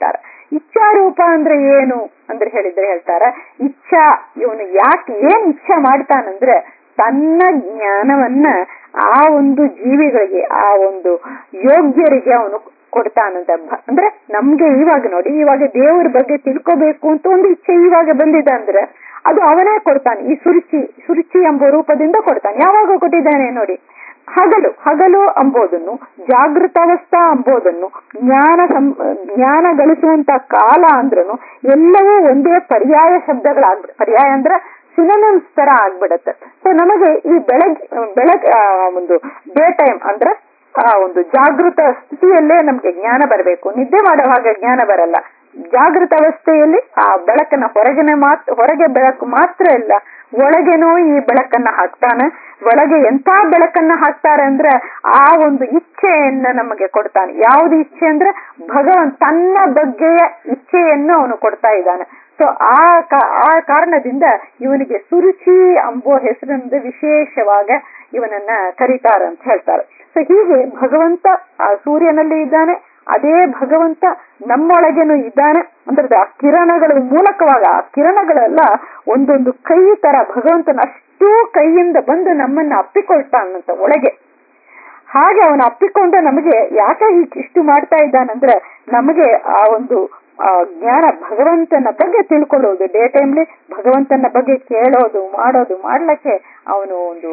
ಇಚ್ಛಾರೂಪ ಅಂದ್ರೆ ಏನು ಅಂದ್ರೆ ಹೇಳಿದ್ರೆ ಹೇಳ್ತಾರ ಇಚ್ಛಾ ಇವನು ಯಾಕೆ ಏನ್ ಇಚ್ಛೆ ಮಾಡ್ತಾನಂದ್ರೆ ತನ್ನ ಜ್ಞಾನವನ್ನ ಆ ಒಂದು ಜೀವಿಗಳಿಗೆ ಆ ಒಂದು ಯೋಗ್ಯರಿಗೆ ಅವನು ಕೊಡ್ತಾನಂತ ಭ- ಅಂದ್ರೆ ನಮ್ಗೆ ಇವಾಗ ನೋಡಿ ಇವಾಗ ದೇವರ ಬಗ್ಗೆ ತಿಳ್ಕೋಬೇಕು ಅಂತ ಒಂದು ಇಚ್ಛೆ ಇವಾಗ ಬಂದಿದೆ ಅಂದ್ರೆ ಅದು ಅವನೇ ಕೊಡ್ತಾನೆ ಈ ಸುರುಚಿ ಸುರುಚಿ ಎಂಬ ರೂಪದಿಂದ ಕೊಡ್ತಾನೆ ಯಾವಾಗ ಕೊಟ್ಟಿದ್ದಾನೆ ನೋಡಿ ಹಗಲು ಹಗಲು ಅಂಬೋದನ್ನು ಜಾಗೃತಾವಸ್ಥಾ ಅಂಬೋದನ್ನು ಜ್ಞಾನ ಸಂ ಜ್ಞಾನ ಗಳಿಸುವಂತ ಕಾಲ ಅಂದ್ರೂ ಎಲ್ಲವೂ ಒಂದೇ ಪರ್ಯಾಯ ಶಬ್ದಗಳಾಗ್ಬಿಡ ಪರ್ಯಾಯ ಅಂದ್ರೆ ಸಿನೋನಿಮ್ಸ್ ತರ ಆಗ್ಬಿಡತ್ತೆ ಸೊ ನಮಗೆ ಈ ಬೆಳಗ್ಗೆ ಬೆಳಗ್ ಆ, ಒಂದು ಡೇ ಟೈಮ್ ಅಂದ್ರೆ ಆ ಒಂದು ಜಾಗೃತ ಸ್ಥಿತಿಯಲ್ಲೇ ನಮ್ಗೆ ಜ್ಞಾನ ಬರಬೇಕು ನಿದ್ದೆ ಮಾಡುವಾಗ ಜ್ಞಾನ ಬರಲ್ಲ ಜಾಗೃತ ಅವಸ್ಥೆಯಲ್ಲಿ ಆ ಬೆಳಕನ್ನ ಹೊರಗಿನ ಮಾತ್ ಹೊರಗೆ ಬೆಳಕು ಮಾತ್ರ ಇಲ್ಲ ಒಳಗೇನೋ ಈ ಬೆಳಕನ್ನ ಹಾಕ್ತಾನೆ ಒಳಗೆ ಎಂತ ಬೆಳಕನ್ನ ಹಾಕ್ತಾರೆ ಅಂದ್ರೆ ಆ ಒಂದು ಇಚ್ಛೆಯನ್ನ ನಮಗೆ ಕೊಡ್ತಾನೆ ಯಾವ್ದು ಇಚ್ಛೆ ಅಂದ್ರೆ ಭಗವಂತ ತನ್ನ ಬಗ್ಗೆಯ ಇಚ್ಛೆಯನ್ನು ಅವನು ಕೊಡ್ತಾ ಇದ್ದಾನೆ ಸೊ ಆ ಕಾ- ಆ ಕಾರಣದಿಂದ ಇವನಿಗೆ ಸುರುಚಿ ಅಂಬೋ ಹೆಸರಿಂದ ವಿಶೇಷವಾಗ ಇವನನ್ನ ಕರೀತಾರೆ ಅಂತ ಹೇಳ್ತಾರೆ ಸೊ ಹೀಗೆ ಭಗವಂತ ಆ ಸೂರ್ಯನಲ್ಲಿ ಇದ್ದಾನೆ ಅದೇ ಭಗವಂತ ನಮ್ಮೊಳಗೇನು ಇದ್ದಾನೆ ಅಂದ್ರೆ ಆ ಕಿರಣಗಳ ಮೂಲಕವಾಗ ಆ ಕಿರಣಗಳೆಲ್ಲ ಒಂದೊಂದು ಕೈ ತರ ಭಗವಂತನ ಅಷ್ಟೂ ಕೈಯಿಂದ ಬಂದು ನಮ್ಮನ್ನ ಅಪ್ಪಿಕೊಳ್ತಾನಂತ ಒಳಗೆ ಹಾಗೆ ಅವನು ಅಪ್ಪಿಕೊಂಡು ನಮಗೆ ಯಾಕೆ ಈ- ಇಷ್ಟು ಮಾಡ್ತಾ ಇದ್ದಾನಂದ್ರೆ ನಮಗೆ ಆ ಒಂದು ಆ ಜ್ಞಾನ ಭಗವಂತನ ಬಗ್ಗೆ ತಿಳ್ಕೊಳ್ಳೋದು ಡೇ ಟೈಮ್ಲಿ ಭಗವಂತನ ಬಗ್ಗೆ ಕೇಳೋದು ಮಾಡೋದು ಮಾಡ್ಲಿಕ್ಕೆ ಅವನು ಒಂದು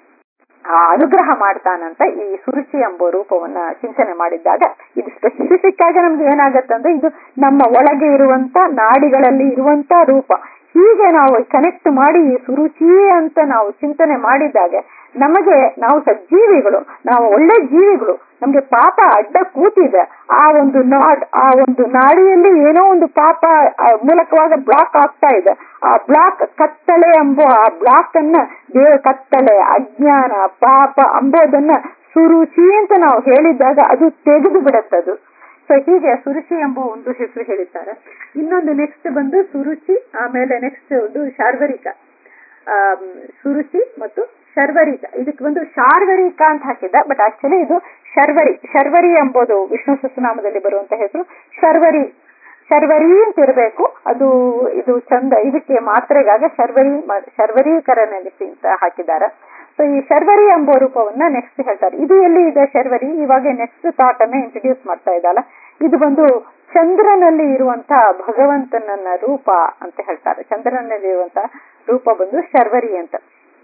ಆ ಅನುಗ್ರಹ ಮಾಡ್ತಾನಂತ ಈ ಸುರುಚಿ ಎಂಬ ರೂಪವನ್ನ ಚಿಂತನೆ ಮಾಡಿದ್ದಾಗ ಇದು ಸ್ಪೆಸಿಫಿಕ್ ಆಗಿ ನಮ್ಗೆ ಏನಾಗತ್ತಂದ್ರೆ ಇದು ನಮ್ಮ ಒಳಗೆ ಇರುವಂತ ನಾಡಿಗಳಲ್ಲಿ ಇರುವಂತ ರೂಪ ಹೀಗೆ ನಾವು ಕನೆಕ್ಟ್ ಮಾಡಿ ಈ ಸುರುಚಿ ಅಂತ ನಾವು ಚಿಂತನೆ ಮಾಡಿದಾಗ ನಮಗೆ ನಾವು ಸಜ್ಜೀವಿಗಳು ನಾವು ಒಳ್ಳೆ ಜೀವಿಗಳು ನಮ್ಗೆ ಪಾಪ ಅಡ್ಡ ಕೂತಿದೆ ಆ ಒಂದು ನಾಡ್ ಆ ಒಂದು ನಾಡಿಯಲ್ಲಿ ಏನೋ ಒಂದು ಪಾಪ ಆ ಮೂಲಕವಾಗ ಬ್ಲಾಕ್ ಆಗ್ತಾ ಇದೆ ಆ ಬ್ಲಾಕ್ ಕತ್ತಲೆ ಎಂಬೋ ಆ ಬ್ಲಾಕ್ ಅನ್ನ ದೇವ ಕತ್ತಲೆ ಅಜ್ಞಾನ ಪಾಪ ಅಂಬೋದನ್ನ ಸುರುಚಿ ಅಂತ ನಾವು ಹೇಳಿದಾಗ ಅದು ತೆಗೆದು ಬಿಡತ್ತದು ಸೊ ಹೀಗೆ ಸುರುಚಿ ಎಂಬ ಒಂದು ಹೆಸರು ಹೇಳಿದ್ದಾರೆ ಇನ್ನೊಂದು ನೆಕ್ಸ್ಟ್ ಬಂದು ಸುರುಚಿ ಆಮೇಲೆ ನೆಕ್ಸ್ಟ್ ಒಂದು ಶಾರ್ವರಿಕ ಆಮ್, ಸುರುಚಿ ಮತ್ತು ಶರ್ವರಿಕ ಇದಕ್ಕೆ ಒಂದು ಶಾರ್ವರಿಕ ಅಂತ ಹಾಕಿದ್ದ ಬಟ್ ಆಕ್ಚುಲಿ ಇದು ಶರ್ವರಿ ಶರ್ವರಿ ಎಂಬುದು ವಿಷ್ಣು ಸಹಸ್ರನಾಮದಲ್ಲಿ ಬರುವಂತ ಹೆಸರು ಶರ್ವರಿ ಶರ್ವರಿ ಅಂತ ಇರಬೇಕು ಅದು ಇದು ಚಂದ ಇದಕ್ಕೆ ಮಾತ್ರೆಗಾಗ ಶರ್ವರಿ ಮ- ಶರ್ವರೀಕರಣಿ ಅಂತ ಹಾಕಿದ್ದಾರೆ ಸೊ ಈ ಶರ್ವರಿ ಎಂಬ ರೂಪವನ್ನ ನೆಕ್ಸ್ಟ್ ಹೇಳ್ತಾರೆ ಇದು ಎಲ್ಲಿ ಇದೆ ಶರ್ವರಿ ಇವಾಗ ನೆಕ್ಸ್ಟ್ ಥಾಟ್ ಅನ್ನ ಇಂಟ್ರೊಡ್ಯೂಸ್ ಮಾಡ್ತಾ ಇದ್ದಲ್ಲ ಇದು ಬಂದು ಚಂದ್ರನಲ್ಲಿ ಇರುವಂತ ಭಗವಂತನನ್ನ ರೂಪ ಅಂತ ಹೇಳ್ತಾರೆ ಚಂದ್ರನಲ್ಲಿ ಇರುವಂತ ರೂಪ ಬಂದು ಶರ್ವರಿ ಅಂತ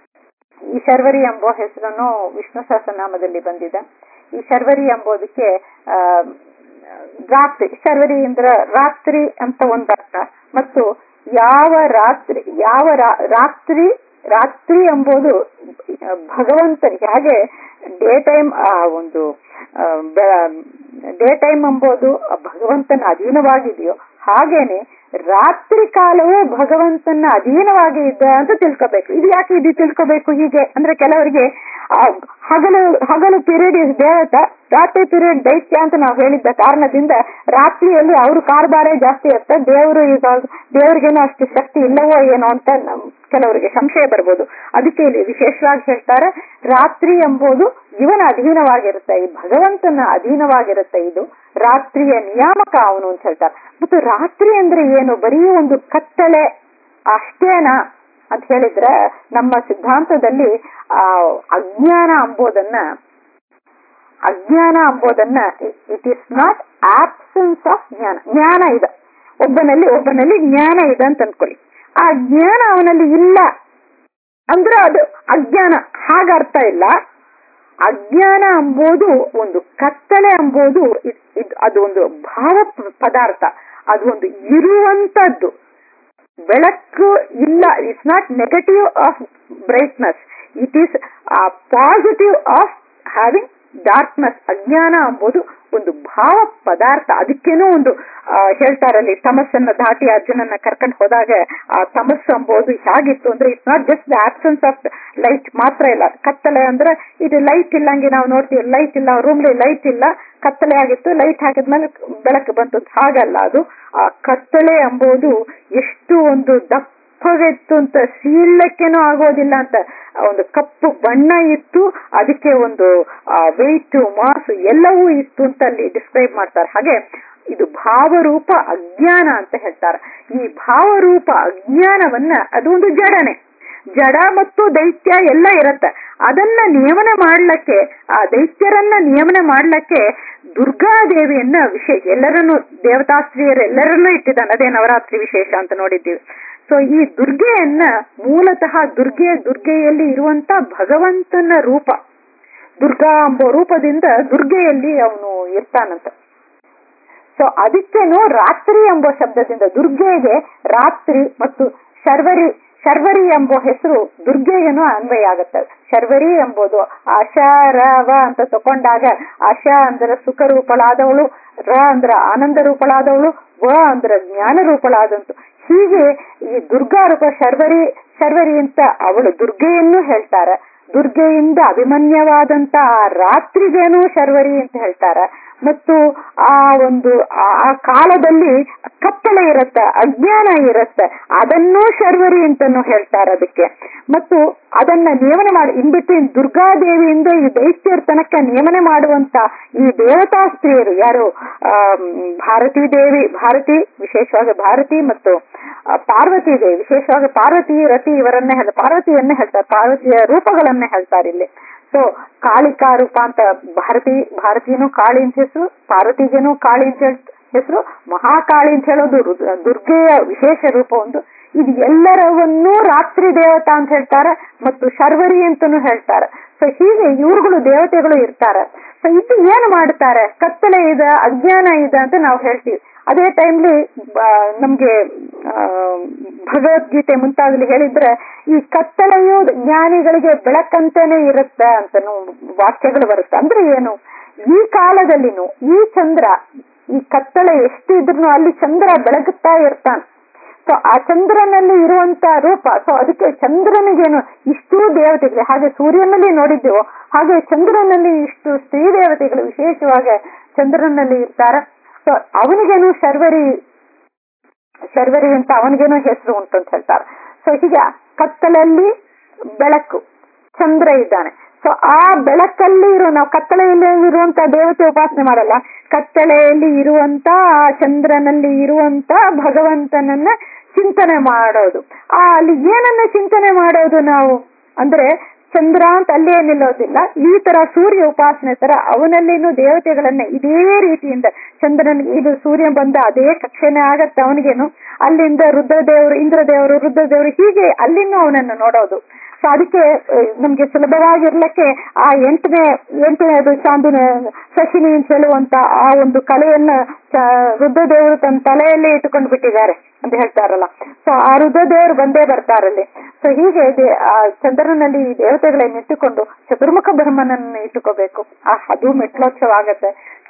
ಈ ಶರ್ವರಿ ಎಂಬ ಹೆಸರನ್ನು ವಿಷ್ಣು ಸಹಸ್ರನಾಮದಲ್ಲಿ ಬಂದಿದೆ ಈ ಶರ್ವರಿ ಎಂಬುದಕ್ಕೆ ಆ ರಾತ್ರಿ ಶರ್ವರಿ ಅಂದ್ರೆ ರಾತ್ರಿ ಅಂತ ಒಂದು ಅರ್ಥ ಮತ್ತು ಯಾವ ರಾತ್ರಿ ಯಾವ ರಾ- ರಾತ್ರಿ ರಾತ್ರಿ ಎಂಬುದು ಭಗವಂತನಿಗೆ ಹಾಗೆ ಡೇ ಟೈಮ್ ಆ ಒಂದು ಡೇ ಟೈಮ್ ಎಂಬುದು ಆ ಭಗವಂತನ ಅಧೀನವಾಗಿದೆಯೋ ಹಾಗೇನೆ ರಾತ್ರಿ ಕಾಲವೂ ಭಗವಂತನ ಅಧೀನವಾಗಿ ಇದೆ ಅಂತ ತಿಳ್ಕೋಬೇಕು ಇದು ಯಾಕೆ ಇದು ತಿಳ್ಕೋಬೇಕು ಹೀಗೆ ಅಂದ್ರೆ ಕೆಲವರಿಗೆ ಆ ಹಗಲು ಹಗಲು ಪೀರಿಯಡ್ ಇಸ್ ದೇವತ ರಾತ್ರಿ ಪೀರಿಯಡ್ ದೈತ್ಯ ಅಂತ ನಾವು ಹೇಳಿದ್ದ ಕಾರಣದಿಂದ ರಾತ್ರಿಯಲ್ಲಿ ಅವರು ಕಾರ್ಬಾರೇ ಜಾಸ್ತಿ ಇರುತ್ತೆ ದೇವರು ಈಗ ದೇವರಿಗೇನೋ ಅಷ್ಟು ಶಕ್ತಿ ಇಲ್ಲವೋ ಏನೋ ಅಂತ ನಮ್ ಕೆಲವರಿಗೆ ಸಂಶಯ ಬರ್ಬೋದು ಅದಕ್ಕೆ ಇಲ್ಲಿ ವಿಶೇಷವಾಗಿ ಹೇಳ್ತಾರೆ ರಾತ್ರಿ ಎಂಬುದು ಇವನ ಅಧೀನವಾಗಿರುತ್ತೆ ಈ ಭಗವಂತನ ಅಧೀನವಾಗಿರುತ್ತೆ ಇದು ರಾತ್ರಿಯ ನಿಯಾಮಕ ಅವನು ಅಂತ ಹೇಳ್ತಾರೆ ಮತ್ತು ರಾತ್ರಿ ಅಂದ್ರೆ ಏನು ಬರೀ ಒಂದು ಕತ್ತಲೆ ಅಷ್ಟೇನಾ ಅಂತ ಹೇಳಿದ್ರೆ ನಮ್ಮ ಸಿದ್ಧಾಂತದಲ್ಲಿ ಆ ಅಜ್ಞಾನ ಅಂಬೋದನ್ನ ಅಜ್ಞಾನ ಅಂಬೋದನ್ನ it is not absence of ಜ್ಞಾನ ಜ್ಞಾನ ಇದೆ ಒಬ್ಬನಲ್ಲಿ ಒಬ್ಬನಲ್ಲಿ ಜ್ಞಾನ ಇದೆ ಅಂತ ಅನ್ಕೊಳ್ಳಿ ಆ ಜ್ಞಾನ ಅವನಲ್ಲಿ ಇಲ್ಲ ಅಂದ್ರೆ ಅದು ಅಜ್ಞಾನ ಹಾಗ ಅರ್ಥ ಇಲ್ಲ ಅಜ್ಞಾನ ಎಂಬುದು ಒಂದು ಕತ್ತಲೆ ಎಂಬುದು ಇದ್- ಇದ್- ಅದು ಒಂದು ಭಾವ ಪ- ಪದಾರ್ಥ ಅದು ಒಂದು ಇರುವಂತದ್ದು ಬೆಳಕು ಇಲ್ಲ it's not negative of brightness it is positive of having darkness ಅಜ್ಞಾನ ಎಂಬುದು ಒಂದು ಭಾವ ಪದಾರ್ಥ ಅದಕ್ಕೇನೋ ಒಂದು ಆ, ಹೇಳ್ತಾರಲ್ಲಿ ತಮಸ್ಸನ್ನ ದಾಟಿ ಅರ್ಜುನನ್ನ ಕರ್ಕೊಂಡು ಹೋದಾಗ ಆ ತಮಸ್ಸು ಎಂಬುದು ಹೇಗಿತ್ತು ಅಂದ್ರೆ it's not just the absence of light ಮಾತ್ರ ಇಲ್ಲ ಕತ್ತಲೆ ಅಂದ್ರೆ ಇದು ಲೈಟ್ ಇಲ್ಲಂಗೆ ನಾವು ನೋಡ್ತೀವಿ ಲೈಟ್ ಇಲ್ಲ ರೂಮ್ಲಿ ಲೈಟ್ ಇಲ್ಲ ಕತ್ತಲೆ ಆಗಿತ್ತು ಲೈಟ್ ಹಾಕಿದ್ಮೇಲೆ ಬೆಳಕು ಬಂತು ಹಾಗಲ್ಲ ಅದು ಆ ಕತ್ತಲೆ ಎಂಬುದು ಎಷ್ಟು ಒಂದು ದಪ್ಪಗಿತ್ತು ಅಂತ ಸೀಳಕ್ಕೆನೂ ಆಗೋದಿಲ್ಲ ಅಂತ ಆ ಒಂದು ಕಪ್ಪು ಬಣ್ಣ ಇತ್ತು ಅದಕ್ಕೆ ಒಂದು ವೆಯ್ಟ್ ಮಾಸ್ ಎಲ್ಲವೂ ಇತ್ತು ಅಂತ ಅಲ್ಲಿ ಡಿಸ್ಕ್ರೈಬ್ ಮಾಡ್ತಾರೆ ಹಾಗೆ ಇದು ಭಾವರೂಪ ಅಜ್ಞಾನ ಅಂತ ಹೇಳ್ತಾರೆ ಈ ಭಾವರೂಪ ಅಜ್ಞಾನವನ್ನ ಅದು ಒಂದು ಜಡನೆ ಜಡ ಮತ್ತು ದೈತ್ಯ ಎಲ್ಲ ಇರತ್ತೆ ಅದನ್ನ ನಿಯಮನ ಮಾಡ್ಲಕ್ಕೆ ಆ ದೈತ್ಯರನ್ನ ನಿಯಮನ ಮಾಡ್ಲಕ್ಕೆ ದುರ್ಗಾದೇವಿಯನ್ನ ವಿಶೇಷ ಎಲ್ಲರನ್ನು ದೇವತಾಸ್ತ್ರೀಯರು ಎಲ್ಲರನ್ನೂ ಇಟ್ಟಿದ್ದಾನೆ ಅದೇ ನವರಾತ್ರಿ ವಿಶೇಷ ಅಂತ ನೋಡಿದ್ದೀವಿ ಸೊ ಈ ದುರ್ಗೆಯನ್ನ ಮೂಲತಃ ದುರ್ಗೆ ದುರ್ಗೆಯಲ್ಲಿ ಇರುವಂತ ಭಗವಂತನ ರೂಪ ದುರ್ಗಾ ಎಂಬ ರೂಪದಿಂದ ದುರ್ಗೆಯಲ್ಲಿ ಅವನು ಇರ್ತಾನಂತ ಸೊ ಅದಕ್ಕೇನು ರಾತ್ರಿ ಎಂಬ ಶಬ್ದದಿಂದ ದುರ್ಗೆಗೆ ರಾತ್ರಿ ಮತ್ತು ಶರ್ವರಿ ಶರ್ವರಿ ಎಂಬ ಹೆಸರು ದುರ್ಗೆಗೇನು ಅನ್ವಯ ಆಗುತ್ತೆ ಶರ್ವರಿ ಎಂಬುದು ಆಶ ರ ವ ಅಂತ ತಕೊಂಡಾಗ ಆಶ ಅಂದ್ರೆ ಸುಖ ರೂಪಳಾದವಳು ರ ಅಂದ್ರೆ ಆನಂದ ರೂಪಳಾದವಳು ವ ಅಂದ್ರೆ ಜ್ಞಾನ ರೂಪಳಾದಂತು ಹೀಗೆ ಈ ದುರ್ಗಾ ರೂಪ ಶರ್ವರಿ ಶರ್ವರಿ ಅಂತ ಅವಳು ದುರ್ಗೆಯನ್ನು ಹೇಳ್ತಾರೆ ದುರ್ಗೆಯಿಂದ ಅಭಿಮನ್ಯವಾದಂತ ಆ ರಾತ್ರಿಗೇನು ಶರ್ವರಿ ಅಂತ ಹೇಳ್ತಾರೆ ಮತ್ತು ಆ ಒಂದು ಆ ಕಾಲದಲ್ಲಿ ಕತ್ತಲೆ ಇರತ್ತೆ ಅಜ್ಞಾನ ಇರತ್ತೆ ಅದನ್ನೂ ಶರ್ವರಿ ಅಂತಾನು ಹೇಳ್ತಾರೆ ಅದಕ್ಕೆ ಮತ್ತು ಅದನ್ನ ನಿಯಮನ ಮಾಡಿ ಇನ್ ಬಿಟ್ವೀನ್ ದುರ್ಗಾದೇವಿಯಿಂದ ಈ ದೈತ್ಯರ ತನಕ ನಿಯಮನ ಮಾಡುವಂತ ಈ ದೇವತಾ ಸ್ತ್ರೀಯರು ಯಾರು ಆ ಭಾರತೀ ದೇವಿ ಭಾರತಿ ವಿಶೇಷವಾಗಿ ಭಾರತಿ ಮತ್ತು ಪಾರ್ವತಿ ದೇವಿ ವಿಶೇಷವಾಗಿ ಪಾರ್ವತಿ ರತಿ ಇವರನ್ನೇ ಹೇಳ್ತಾರೆ ಪಾರ್ವತಿಯನ್ನೇ ಹೇಳ್ತಾರೆ ಪಾರ್ವತಿಯ ರೂಪಗಳನ್ನೇ ಹೇಳ್ತಾರೆ ಇಲ್ಲಿ ಸೊ ಕಾಳಿಕಾ ರೂಪ ಅಂತ ಭಾರತಿ ಭಾರತೀನೂ ಕಾಳಿ ಅಂತ ಹೆಸರು ಪಾರ್ವತಿಗೇನು ಕಾಳಿ ಅಂತ ಹೆಸರು ಮಹಾಕಾಳಿ ಅಂತ ಹೇಳೋದು ದುರ್ಗೆಯ ವಿಶೇಷ ರೂಪ ಒಂದು ಇದು ಎಲ್ಲರವನ್ನೂ ರಾತ್ರಿ ದೇವತಾ ಅಂತ ಹೇಳ್ತಾರೆ ಮತ್ತು ಶರ್ವರಿ ಅಂತಾನು ಹೇಳ್ತಾರೆ ಸೊ ಹೀಗೆ ಇವ್ರುಗಳು ದೇವತೆಗಳು ಇರ್ತಾರೆ ಸೊ ಇದು ಏನು ಮಾಡ್ತಾರೆ ಕತ್ತಲೆ ಇದೆ ಅಜ್ಞಾನ ಇದೆ ಅಂತ ನಾವು ಹೇಳ್ತೀವಿ ಅದೇ ಟೈಮ್ಲಿ ನಮ್ಗೆ ಭಗವದ್ಗೀತೆ ಮುಂತಾದಲ್ಲಿ ಹೇಳಿದ್ರೆ ಈ ಕತ್ತಲೆಯು ಜ್ಞಾನಿಗಳಿಗೆ ಬೆಳಕಂತಾನೆ ಇರುತ್ತೆ ಅಂತ ವಾಕ್ಯಗಳು ಬರುತ್ತೆ ಅಂದ್ರೆ ಏನು ಈ ಕಾಲದಲ್ಲಿನೂ ಈ ಚಂದ್ರ ಈ ಕತ್ತಲೆ ಎಷ್ಟಿದ್ರು ಅಲ್ಲಿ ಚಂದ್ರ ಬೆಳಗುತ್ತಾ ಇರ್ತಾನೆ ಸೊ ಆ ಚಂದ್ರನಲ್ಲಿ ಇರುವಂತ ರೂಪ ಸೊ ಅದಕ್ಕೆ ಚಂದ್ರನಿಗೇನು ಇಷ್ಟು ದೇವತೆಗಳು ಹಾಗೆ ಸೂರ್ಯನಲ್ಲಿ ನೋಡಿದ್ದೆವು ಹಾಗೆ ಚಂದ್ರನಲ್ಲಿ ಇಷ್ಟು ಸ್ತ್ರೀ ದೇವತೆಗಳು ವಿಶೇಷವಾಗಿ ಚಂದ್ರನಲ್ಲಿ ಇರ್ತಾರೆ ಸೊ ಅವನಿಗೇನು ಶರ್ವರಿ ಶರ್ವರಿ ಅಂತ ಅವನಿಗೇನು ಹೆಸರು ಉಂಟು ಅಂತ ಹೇಳ್ತಾರೆ ಸೊ ಹೀಗೆ ಕತ್ತಲಲ್ಲಿ ಬೆಳಕು ಚಂದ್ರ ಇದ್ದಾನೆ ಸೊ ಆ ಬೆಳಕಲ್ಲಿ ಇರೋ ನಾವು ಕತ್ತಲೆಯಲ್ಲಿ ಇರುವಂತ ದೇವತೆ ಉಪಾಸನೆ ಮಾಡಲ್ಲ ಕತ್ತಲೆಯಲ್ಲಿ ಇರುವಂತ ಆ ಚಂದ್ರನಲ್ಲಿ ಇರುವಂತ ಭಗವಂತನನ್ನ ಚಿಂತನೆ ಮಾಡೋದು ಆ ಅಲ್ಲಿ ಏನನ್ನ ಚಿಂತನೆ ಮಾಡೋದು ನಾವು ಅಂದ್ರೆ ಚಂದ್ರ ಅಂತ ಅಲ್ಲೇ ನಿಲ್ಲೋದಿಲ್ಲ ಈ ತರ ಸೂರ್ಯ ಉಪಾಸನೆ ತರ ಅವನಲ್ಲಿನೂ ದೇವತೆಗಳನ್ನ ಇದೇ ರೀತಿಯಿಂದ ಚಂದ್ರನ್ ಇದು ಸೂರ್ಯ ಬಂದ ಅದೇ ಕಕ್ಷೆನೆ ಆಗತ್ತೆ ಅವನಿಗೇನು ಅಲ್ಲಿಂದ ರುದ್ರದೇವರು ಇಂದ್ರದೇವರು ರುದ್ರದೇವರು ಹೀಗೆ ಅಲ್ಲಿನೂ ಅವನನ್ನು ನೋಡೋದು ಸೊ ಅದಕ್ಕೆ ನಮ್ಗೆ ಸುಲಭವಾಗಿರ್ಲಿಕ್ಕೆ ಆ ಎಂಟನೇ ಎಂಟನೇದು ಚಾಂದಿನ ಶಶಿನಿ ಅಂತ ಹೇಳುವಂತ ಆ ಒಂದು ಕಲೆಯನ್ನ ರುದ್ರದೇವರು ತನ್ನ ತಲೆಯಲ್ಲೇ ಇಟ್ಟುಕೊಂಡು ಬಿಟ್ಟಿದ್ದಾರೆ ಅಂತ ಹೇಳ್ತಾರಲ್ಲ ಸೊ ಆ ರುದ್ರದೇವರು ಬಂದೇ ಬರ್ತಾರಲ್ಲಿ ಸೊ ಹೀಗೆ ಆ ಚಂದ್ರನಲ್ಲಿ ಈ ದೇವತೆಗಳನ್ನ ಇಟ್ಟುಕೊಂಡು ಚತುರ್ಮುಖ ಬ್ರಹ್ಮನನ್ನು ಇಟ್ಟುಕೋಬೇಕು ಆ ಅದು ಮೆಟ್ಲೋತ್ಸವ ಆಗತ್ತೆ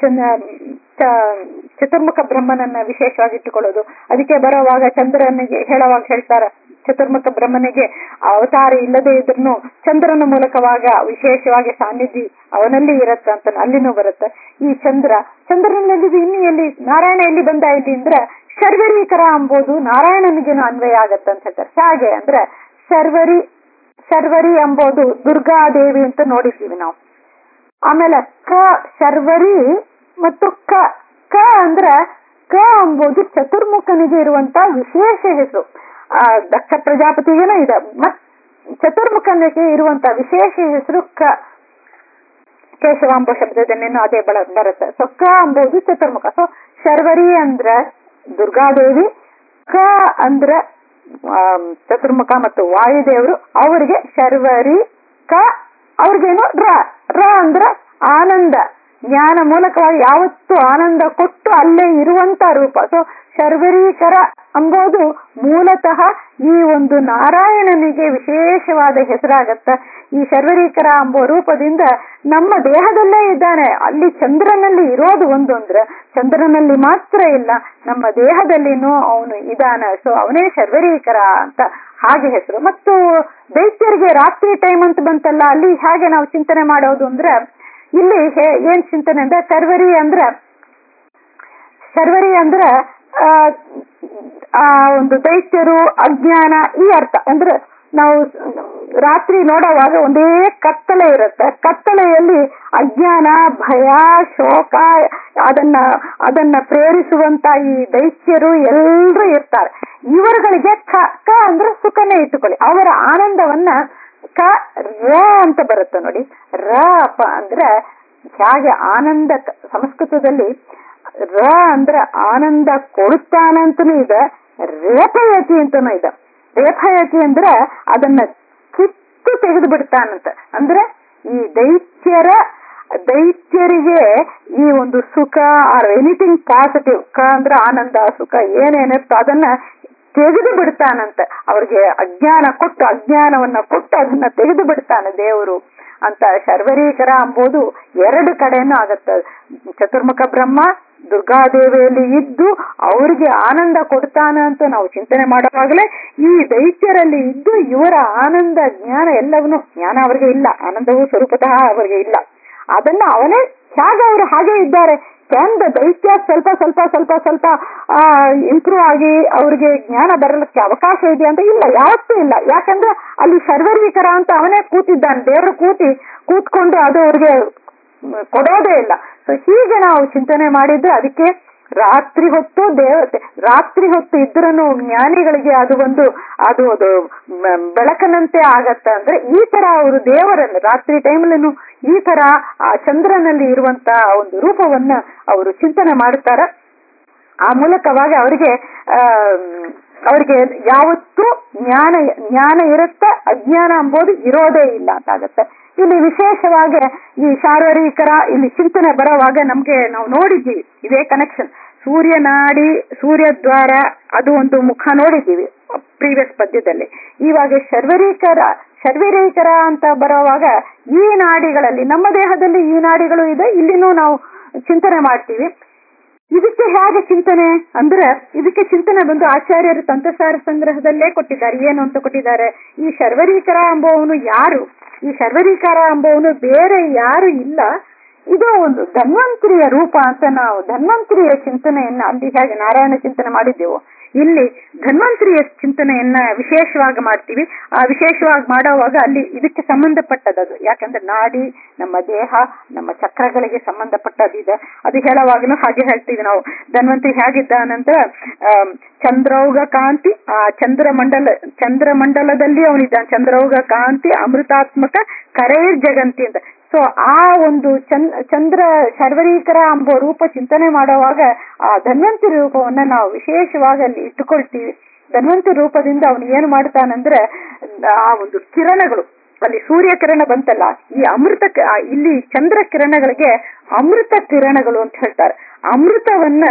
ಚತುರ್ಮುಖ ಬ್ರಹ್ಮನನ್ನ ವಿಶೇಷವಾಗಿ ಇಟ್ಟುಕೊಳ್ಳೋದು ಅದಕ್ಕೆ ಬರೋವಾಗ ಚಂದ್ರನಿಗೆ ಹೇಳುವಾಗ ಹೇಳ್ತಾರ ಚತುರ್ಮುಖ ಬ್ರಹ್ಮನಿಗೆ ಅವತಾರ ಇಲ್ಲದೆ ಇದ್ರೂ ಚಂದ್ರನ ಮೂಲಕವಾಗ ವಿಶೇಷವಾಗಿ ಸಾನ್ನಿಧಿ ಅವನಲ್ಲಿ ಇರತ್ತ ಅಂತ ಅಲ್ಲಿನೂ ಬರುತ್ತೆ ಈ ಚಂದ್ರ ಚಂದ್ರನಲ್ಲಿ ಇನ್ನು ಎಲ್ಲಿ ನಾರಾಯಣ ಎಲ್ಲಿ ಬಂದ ಇಲ್ಲಿ ಅಂದ್ರೆ ಶರ್ವರೀಕರ ಎಂಬುದು ನಾರಾಯಣನಿಗೇನು ಅನ್ವಯ ಆಗತ್ತ ಅಂತ ಹೇಳ್ತಾರೆ ಹಾಗೆ ಅಂದ್ರೆ ಶರ್ವರಿ ಶರ್ವರಿ ಎಂಬುದು ದುರ್ಗಾದೇವಿ ಅಂತ ನೋಡಿದ್ದೀವಿ ನಾವು ಆಮೇಲೆ ಕ ಶರ್ವರಿ ಮತ್ತು ಕ ಕ ಅಂದ್ರೆ ಕ ಎಂಬುದು ಚತುರ್ಮುಖನಿಗೆ ಇರುವಂತ ವಿಶೇಷ ಹೆಸರು ಆ ದಕ್ಷ ಪ್ರಜಾಪತಿಗೇನೋ ಇದೆ ಮತ್ ಚತುರ್ಮುಖನಿಗೆ ಇರುವಂತ ವಿಶೇಷ ಹೆಸರು ಕ ಕೇಶವಾಂಬ ಶಬ್ದದನ್ನೇನು ಅದೇ ಬಳ ಬರುತ್ತೆ ಸೊ ಕ ಎಂಬುದು ಚತುರ್ಮುಖ ಸೊ ಶರ್ವರಿ ಅಂದ್ರ ದುರ್ಗಾದೇವಿ ಕ ಅಂದ್ರ ಚತುರ್ಮುಖ ಮತ್ತು ವಾಯುದೇವರು ಅವರಿಗೆ ಶರ್ವರಿ ಕ ಅವ್ರಿಗೇನು ರ ರ ಅಂದ್ರ ಆನಂದ ಜ್ಞಾನ ಮೂಲಕವಾಗಿ ಯಾವತ್ತು ಆನಂದ ಕೊಟ್ಟು ಅಲ್ಲೇ ಇರುವಂತ ರೂಪ ಸೊ ಶರ್ವರೀಕರ ಅಂಬೋದು ಮೂಲತಃ ಈ ಒಂದು ನಾರಾಯಣನಿಗೆ ವಿಶೇಷವಾದ ಹೆಸರಾಗತ್ತ ಈ ಶರ್ವರೀಕರ ಎಂಬ ರೂಪದಿಂದ ನಮ್ಮ ದೇಹದಲ್ಲೇ ಇದ್ದಾನೆ ಅಲ್ಲಿ ಚಂದ್ರನಲ್ಲಿ ಇರೋದು ಒಂದು ಅಂದ್ರೆ ಚಂದ್ರನಲ್ಲಿ ಮಾತ್ರ ಇಲ್ಲ ನಮ್ಮ ದೇಹದಲ್ಲಿನೂ ಅವನು ಇದ್ದಾನೆ ಸೊ ಅವನೇ ಶರ್ವರೀಕರ ಅಂತ ಹಾಗೆ ಹೆಸರು ಮತ್ತು ದೈತ್ಯರಿಗೆ ರಾತ್ರಿ ಟೈಮ್ ಅಂತ ಬಂತಲ್ಲ ಅಲ್ಲಿ ಹೇಗೆ ನಾವು ಚಿಂತನೆ ಮಾಡೋದು ಅಂದ್ರೆ ಇಲ್ಲಿ ಏನ್ ಚಿಂತನೆ ಅಂದ್ರೆ ಶರ್ವರಿ ಅಂದ್ರ ಶರ್ವರಿ ಅಂದ್ರ ಆ ಒಂದು ದೈತ್ಯರು ಅಜ್ಞಾನ ಈ ಅರ್ಥ ಅಂದ್ರೆ ನಾವು ರಾತ್ರಿ ನೋಡುವಾಗ ಒಂದೇ ಕತ್ತಲೆ ಇರುತ್ತೆ ಕತ್ತಲೆಯಲ್ಲಿ ಅಜ್ಞಾನ ಭಯ ಶೋಕ ಅದನ್ನ ಅದನ್ನ ಪ್ರೇರಿಸುವಂತ ಈ ದೈತ್ಯರು ಎಲ್ಲರೂ ಇರ್ತಾರೆ ಇವರುಗಳಿಗೆ ಕ ಕ ಅಂದ್ರೆ ಸುಖನೇ ಇಟ್ಟುಕೊಳ್ಳಿ ಅವರ ಆನಂದವನ್ನ ಕ ರ ಅಂತ ಬರುತ್ತೆ ನೋಡಿ ರ ಅಪ ಅಂದ್ರೆ ಹೇಗೆ ಆನಂದ ಸಂಸ್ಕೃತದಲ್ಲಿ ರ ಅಂದ್ರೆ ಆನಂದ ಕೊಡುತ್ತಾನಂತನೂ ಇದೆ ರೇಪಯತಿ ಅಂತನೂ ಇದೆ ರೇಪಯತಿ ಅಂದ್ರೆ ಅದನ್ನ ಕಿತ್ತು ತೆಗೆದು ಬಿಡ್ತಾನಂತ ಅಂದ್ರೆ ಈ ದೈತ್ಯರ ದೈತ್ಯರಿಗೆ ಈ ಒಂದು ಸುಖ ಆರ್ ಎನಿಥಿಂಗ್ ಪಾಸಿಟಿವ್ ಕ ಅಂದ್ರೆ ಆನಂದ ಸುಖ ಏನೇನಿರ್ತೋ ಅದನ್ನ ತೆಗೆದು ಬಿಡ್ತಾನಂತ ಅವ್ರಿಗೆ ಅಜ್ಞಾನ ಕೊಟ್ಟು ಅಜ್ಞಾನವನ್ನ ಕೊಟ್ಟು ಅದನ್ನ ತೆಗೆದು ಬಿಡ್ತಾನೆ ದೇವರು ಅಂತ ಶರ್ವರೀಕರ ಅಂಬೋದು ಎರಡು ಕಡೆನೂ ಆಗತ್ತೆ ಚತುರ್ಮುಖ ಬ್ರಹ್ಮ ದುರ್ಗಾದೇವಿಯಲ್ಲಿ ಇದ್ದು ಅವ್ರಿಗೆ ಆನಂದ ಕೊಡ್ತಾನ ಅಂತ ನಾವು ಚಿಂತನೆ ಮಾಡುವಾಗಲೇ ಈ ದೈತ್ಯರಲ್ಲಿ ಇದ್ದು ಇವರ ಆನಂದ ಜ್ಞಾನ ಎಲ್ಲವನ್ನೂ ಜ್ಞಾನ ಅವರಿಗೆ ಇಲ್ಲ ಆನಂದವು ಸ್ವರೂಪತಃ ಅವರಿಗೆ ಇಲ್ಲ ಅದನ್ನ ಅವನೇ ಹೇಗೆ ಅವರು ಹಾಗೆ ಇದ್ದಾರೆ ಚಂದ ದೈತ್ಯ ಸ್ವಲ್ಪ ಸ್ವಲ್ಪ ಸ್ವಲ್ಪ ಸ್ವಲ್ಪ ಇಂಪ್ರೂವ್ ಆಗಿ ಅವ್ರಿಗೆ ಜ್ಞಾನ ಬರಲಿಕ್ಕೆ ಅವಕಾಶ ಇದೆ ಅಂತ ಇಲ್ಲ ಯಾವತ್ತೂ ಇಲ್ಲ ಯಾಕಂದ್ರೆ ಅಲ್ಲಿ ಸರ್ವರೀಕರ ಅಂತ ಅವನೇ ಕೂತಿದ್ದಾನೆ ದೇವರು ಕೂತಿ ಕೂತ್ಕೊಂಡು ಅದು ಅವ್ರಿಗೆ ಕೊಡೋದೇ ಇಲ್ಲ ಸೊ ಹೀಗೆ ನಾವು ಚಿಂತನೆ ಮಾಡಿದ್ರೆ ಅದಕ್ಕೆ ರಾತ್ರಿ ಹೊತ್ತು ದೇವತೆ ರಾತ್ರಿ ಹೊತ್ತು ಇದ್ರೂ ಜ್ಞಾನಿಗಳಿಗೆ ಅದು ಒಂದು ಅದು ಅದು ಬೆಳಕನಂತೆ ಆಗತ್ತ ಅಂದ್ರೆ ಈ ತರ ಅವರು ದೇವರನ್ನು ರಾತ್ರಿ ಟೈಮಲ್ಲೂ ಈ ತರ ಆ ಚಂದ್ರನಲ್ಲಿ ಇರುವಂತ ಒಂದು ರೂಪವನ್ನ ಅವರು ಚಿಂತನೆ ಮಾಡುತ್ತಾರ ಆ ಮೂಲಕವಾಗಿ ಅವರಿಗೆ ಆ ಅವರಿಗೆ ಯಾವತ್ತೂ ಜ್ಞಾನ ಜ್ಞಾನ ಇರುತ್ತೆ ಅಜ್ಞಾನ ಎಂಬುದು ಇರೋದೇ ಇಲ್ಲ ಅಂತ ಆಗತ್ತೆ ಇಲ್ಲಿ ವಿಶೇಷವಾಗಿ ಈ ಶಾರೀರಿಕರ ಇಲ್ಲಿ ಚಿಂತನೆ ಬರೋವಾಗ ನಮ್ಗೆ ನಾವು ನೋಡಿದ್ದೀವಿ ಇದೇ ಕನೆಕ್ಷನ್ ಸೂರ್ಯ ನಾಡಿ ಸೂರ್ಯ ದ್ವಾರ ಅದು ಒಂದು ಮುಖ ನೋಡಿದ್ದೀವಿ ಪ್ರೀವಿಯಸ್ ಪದ್ಯದಲ್ಲಿ ಇವಾಗ ಶರ್ವರೀಕರ ಶರ್ವರೀಕರ ಅಂತ ಬರೋವಾಗ ಈ ನಾಡಿಗಳಲ್ಲಿ ನಮ್ಮ ದೇಹದಲ್ಲಿ ಈ ನಾಡಿಗಳು ಇದೆ ಇಲ್ಲಿನೂ ನಾವು ಚಿಂತನೆ ಮಾಡ್ತೀವಿ ಇದಕ್ಕೆ ಹೇಗೆ ಚಿಂತನೆ ಅಂದ್ರೆ ಇದಕ್ಕೆ ಚಿಂತನೆ ಬಂದು ಆಚಾರ್ಯರು ತಂತ್ರಸಾರ ಸಂಗ್ರಹದಲ್ಲೇ ಕೊಟ್ಟಿದ್ದಾರೆ ಏನು ಅಂತ ಕೊಟ್ಟಿದ್ದಾರೆ ಈ ಶರ್ವರೀಕರ ಎಂಬುವನು ಯಾರು ಈ ಶರ್ವರೀಕರ ಎಂಬುವನು ಬೇರೆ ಯಾರು ಇಲ್ಲ ಇದು ಒಂದು ಧನ್ವಂತರಿಯ ರೂಪ ಅಂತ ನಾವು ಧನ್ವಂತರಿಯ ಚಿಂತನೆಯನ್ನ ಅಲ್ಲಿ ಹೇಗೆ ನಾರಾಯಣ ಚಿಂತನೆ ಮಾಡಿದ್ದೆವು ಇಲ್ಲಿ ಧನ್ವಂತರಿಯ ಚಿಂತನೆಯನ್ನ ವಿಶೇಷವಾಗಿ ಮಾಡ್ತೀವಿ ಆ ವಿಶೇಷವಾಗಿ ಮಾಡುವಾಗ ಅಲ್ಲಿ ಇದಕ್ಕೆ ಸಂಬಂಧಪಟ್ಟದದು ಯಾಕಂದ್ರೆ ನಾಡಿ ನಮ್ಮ ದೇಹ ನಮ್ಮ ಚಕ್ರಗಳಿಗೆ ಸಂಬಂಧಪಟ್ಟದಿದೆ ಅದು ಹೇಳುವಾಗಲೂ ಹಾಗೆ ಹೇಳ್ತೀವಿ ನಾವು ಧನ್ವಂತರಿ ಹೇಗಿದ್ದಾನಂತ ಚಂದ್ರೌಗ ಕಾಂತಿ ಆ ಚಂದ್ರಮಂಡಲ ಚಂದ್ರಮಂಡಲದಲ್ಲಿ ಅವನಿದ್ದಾನೆ ಚಂದ್ರೌಗ ಕಾಂತಿ ಅಮೃತಾತ್ಮಕ ಕರೇರ್ ಜಗಂತಿ ಅಂತ ಸೊ ಆ ಒಂದು ಚಂದ್ ಚಂದ್ರ ಶರ್ವರೀಕರ ಎಂಬ ರೂಪ ಚಿಂತನೆ ಮಾಡುವಾಗ ಆ ಧನ್ವಂತಿ ರೂಪವನ್ನ ನಾವು ವಿಶೇಷವಾಗಿ ಅಲ್ಲಿ ಇಟ್ಟುಕೊಳ್ತೀವಿ ಧನ್ವಂತಿ ರೂಪದಿಂದ ಅವನು ಏನು ಮಾಡ್ತಾನಂದ್ರೆ ಆ ಒಂದು ಕಿರಣಗಳು ಅಲ್ಲಿ ಸೂರ್ಯ ಕಿರಣ ಬಂತಲ್ಲ ಈ ಅಮೃತ ಇಲ್ಲಿ ಚಂದ್ರ ಕಿರಣಗಳಿಗೆ ಅಮೃತ ಕಿರಣಗಳು ಅಂತ ಹೇಳ್ತಾರೆ ಅಮೃತವನ್ನ